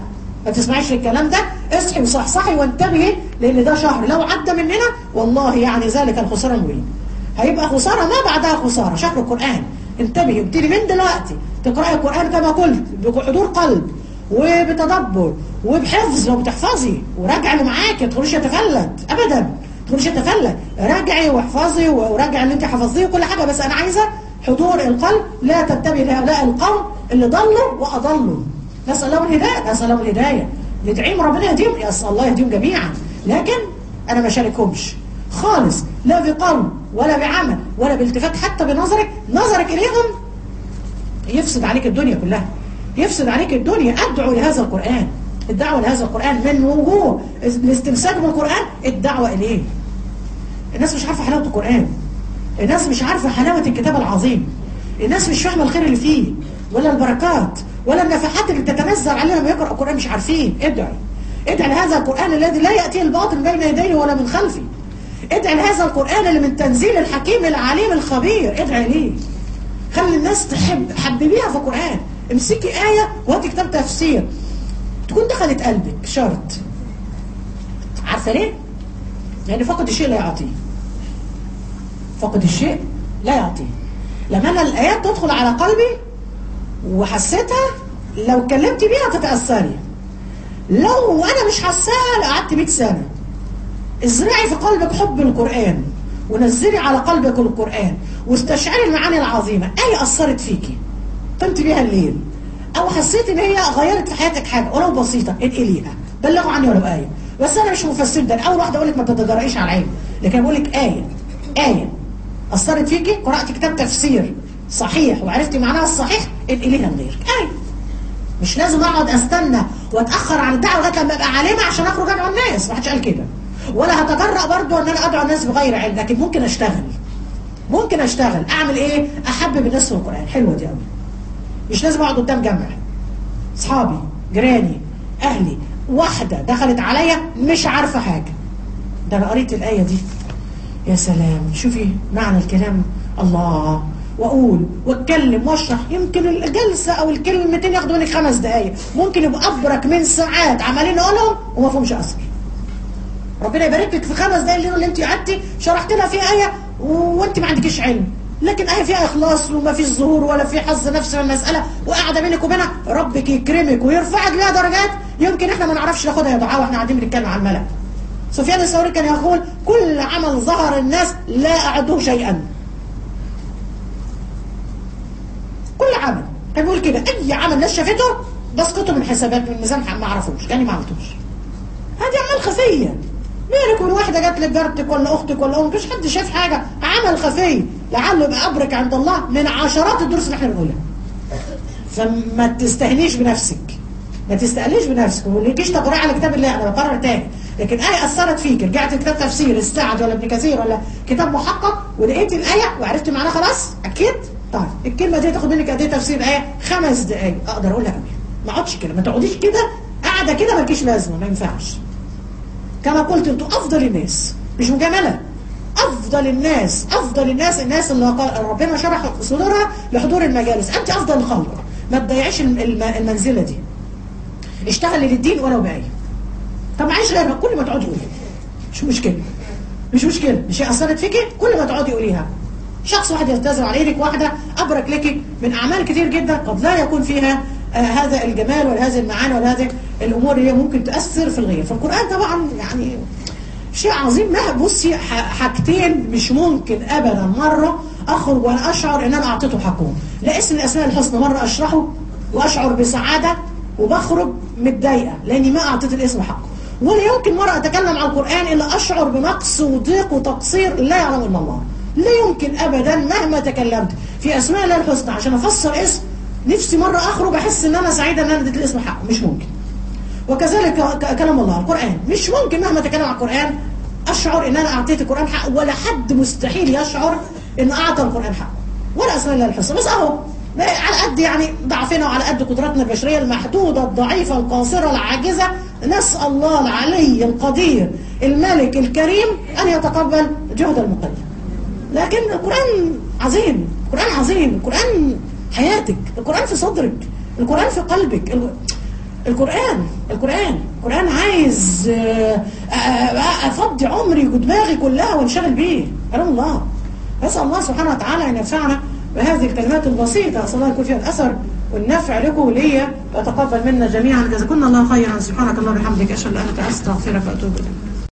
ما تسمعيش الكلام ده اصحي وصحصحي وانتبهي لان ده شهر لو عدى مننا والله يعني ذلك الخسارة المبين هيبقى خسارة ما بعدها خسارة شهر القرآن انتبهي ابتدي من دلوقتي تقرأي القرآن كما قلت بحضور قلب وبتدبر وبحفظ لو بتحفظي وراجعي اللي معاكي ما تدخليش يتفلت ابدا ما تدخليش يتفلت راجعي واحفظي وراجعي اللي انت حفظتيه وكل حاجه بس انا عايزه حضور القلب لا تتبعي لهؤلاء القوم اللي ضلوا واضلوا نسال الله الهدايه نسال الله الهدايه ندعيهم ربنا يهديهم يسال الله يهديهم جميعا لكن انا ما شاركهمش خالص لا بقول ولا بعمل ولا بالتفات حتى بنظرك نظرك اليهم يفسد عليك الدنيا كلها يفسد عليك الدنيا ادعو لهذا القرآن الدعوة لهذا القرآن من وجوه الاستمساك بالقرآن الدعوة إليه الناس مش عارفة حلاوة القرآن الناس مش عارفة حلاوة الكتاب العظيم الناس مش فاهمة الخير اللي فيه ولا البركات ولا النفحات اللي بتتنزل علينا لما يقرأ القرآن مش عارفين ادعي ادعي لهذا القرآن الذي لا يأتيه الباطل بين يديه ولا من خلفه ادعي لهذا القرآن اللي من تنزيل الحكيم العليم الخبير ادعي ليه خلي الناس تحب حببيها في القرآن امسكي آية وهاتي كتاب تفسير تكون دخلت قلبك شرط عارفة ليه؟ لأن فقد الشيء لا يعطيه فقد الشيء لا يعطيه لما أنا الآيات تدخل على قلبي وحسيتها لو كلمت بيها تتأثري لو أنا مش حساها لقعدت 100 سنة ازرعي في قلبك حب القرآن ونزلي على قلبك القرآن واستشعري المعاني العظيمة آية أثرت فيكي قمت بيها الليل او حسيت ان هي غيرت في حياتك حاجه ولو بسيطه انقليها بلغوا عني ولو ايه بس انا مش مفسر ده اول واحده اقول لك ما تتجرئيش على العين لكن بقول لك ايه ايه اثرت فيكي قرات كتاب تفسير صحيح وعرفتي معناها الصحيح انقليها لغيرك ايه مش لازم اقعد استنى واتاخر عن الدعوه لغايه لما ابقى عالمه عشان اخرج ادعو الناس ما حدش قال كده ولا هتجرأ برضه ان انا ادعو الناس بغير علم لكن ممكن اشتغل ممكن اشتغل اعمل ايه احبب الناس في القران حلوه دي قوي مش لازم اقعد قدام جمع اصحابي جيراني اهلي واحدة دخلت عليا مش عارفة حاجة ده انا قريت الآية دي يا سلام شوفي معنى الكلام الله واقول واتكلم واشرح يمكن الجلسة او الكلمتين ياخدوا منك خمس دقايق ممكن يبقى ابرك من ساعات عمالين نقولهم وما فيهمش اثر ربنا يبارك لك في خمس دقايق اللي انت قعدتي شرحت لها فيها آية وانت ما عندكيش علم لكن آية فيها إخلاص وما فيش ظهور ولا في حظ نفس من المسألة وقاعدة بينك وبينها ربك يكرمك ويرفعك بيها درجات يمكن احنا ما نعرفش ناخدها يا دعاء واحنا قاعدين بنتكلم عن الملأ سفيان الثوري كان يقول كل عمل ظهر الناس لا أعده شيئا كل عمل كان بيقول كده أي عمل الناس شافته بسقطه من حسابات من ميزان ما عرفوش كاني ما عملتوش هذه أعمال خفية مالك من واحدة جات لك جارتك ولا أختك ولا أمك مش حد شاف حاجة عمل خفي لعله يبقى أبرك عند الله من عشرات الدروس اللي احنا بنقولها فما تستهنيش بنفسك ما تستقليش بنفسك وما تجيش تقرأ على كتاب الله أنا بقرر تاني لكن آية أثرت فيك رجعت كتاب تفسير السعد ولا ابن كثير ولا كتاب محقق ولقيت الآية وعرفت معناها خلاص أكيد طيب الكلمة دي تاخد منك قد ايه تفسير آية خمس دقايق أقدر أقولها قوي ما اقعدش كده ما تقعديش كده قاعدة كده مالكيش لازمة ما ينفعش كما قلت انتوا افضل الناس مش مجامله افضل الناس افضل الناس الناس اللي ربنا شرح صدورها لحضور المجالس انت افضل الخلق ما تضيعيش المنزله دي اشتغلي للدين ولو بايه طب معيش غيرها كل ما تقعدي قولي مش مشكله مش مشكله مش هي اثرت فيكي كل ما تقعدي قوليها شخص واحد يلتزم على ايدك واحده ابرك لك من اعمال كتير جدا قد لا يكون فيها آه هذا الجمال ولا هذه المعاني ولا هذه الامور اللي هي ممكن تاثر في الغير فالقران طبعا يعني شيء عظيم ما بصي حاجتين مش ممكن ابدا مره اخرج وانا اشعر ان انا اعطيته حقهم لا اسم الاسماء الحسنى مره اشرحه واشعر بسعاده وبخرج متضايقه لاني ما اعطيت الاسم حقه ولا يمكن مره اتكلم عن القران الا اشعر بنقص وضيق وتقصير لا يعلم الا الله لا يمكن ابدا مهما تكلمت في اسماء الله الحسنى عشان افسر اسم نفسي مرة أخرج أحس إن أنا سعيدة إن أنا اديت الاسم حقه مش ممكن وكذلك كلام الله القرآن مش ممكن مهما تكلم عن القرآن أشعر إن أنا أعطيت القرآن حقه ولا حد مستحيل يشعر إن أعطى القرآن حقه ولا أسماء الله الحسنى بس أهو على قد يعني ضعفنا وعلى قد قدراتنا البشرية المحدودة الضعيفة القاصرة العاجزة نسأل الله العلي القدير الملك الكريم أن يتقبل جهد المقلد لكن القرآن عظيم القرآن عظيم القرآن حياتك القرآن في صدرك القرآن في قلبك القرآن القرآن القرآن عايز آه، آه، آه، أفضي عمري ودماغي كلها وانشغل بيه كلام الله أسأل الله سبحانه وتعالى أن ينفعنا بهذه الكلمات البسيطة أسأل الله يكون فيها الأثر والنفع لكم وليا ويتقبل منا جميعا جزاكم الله خيرا سبحانك اللهم وبحمدك أشهد أن لا إله إلا أنت أستغفرك وأتوب إليك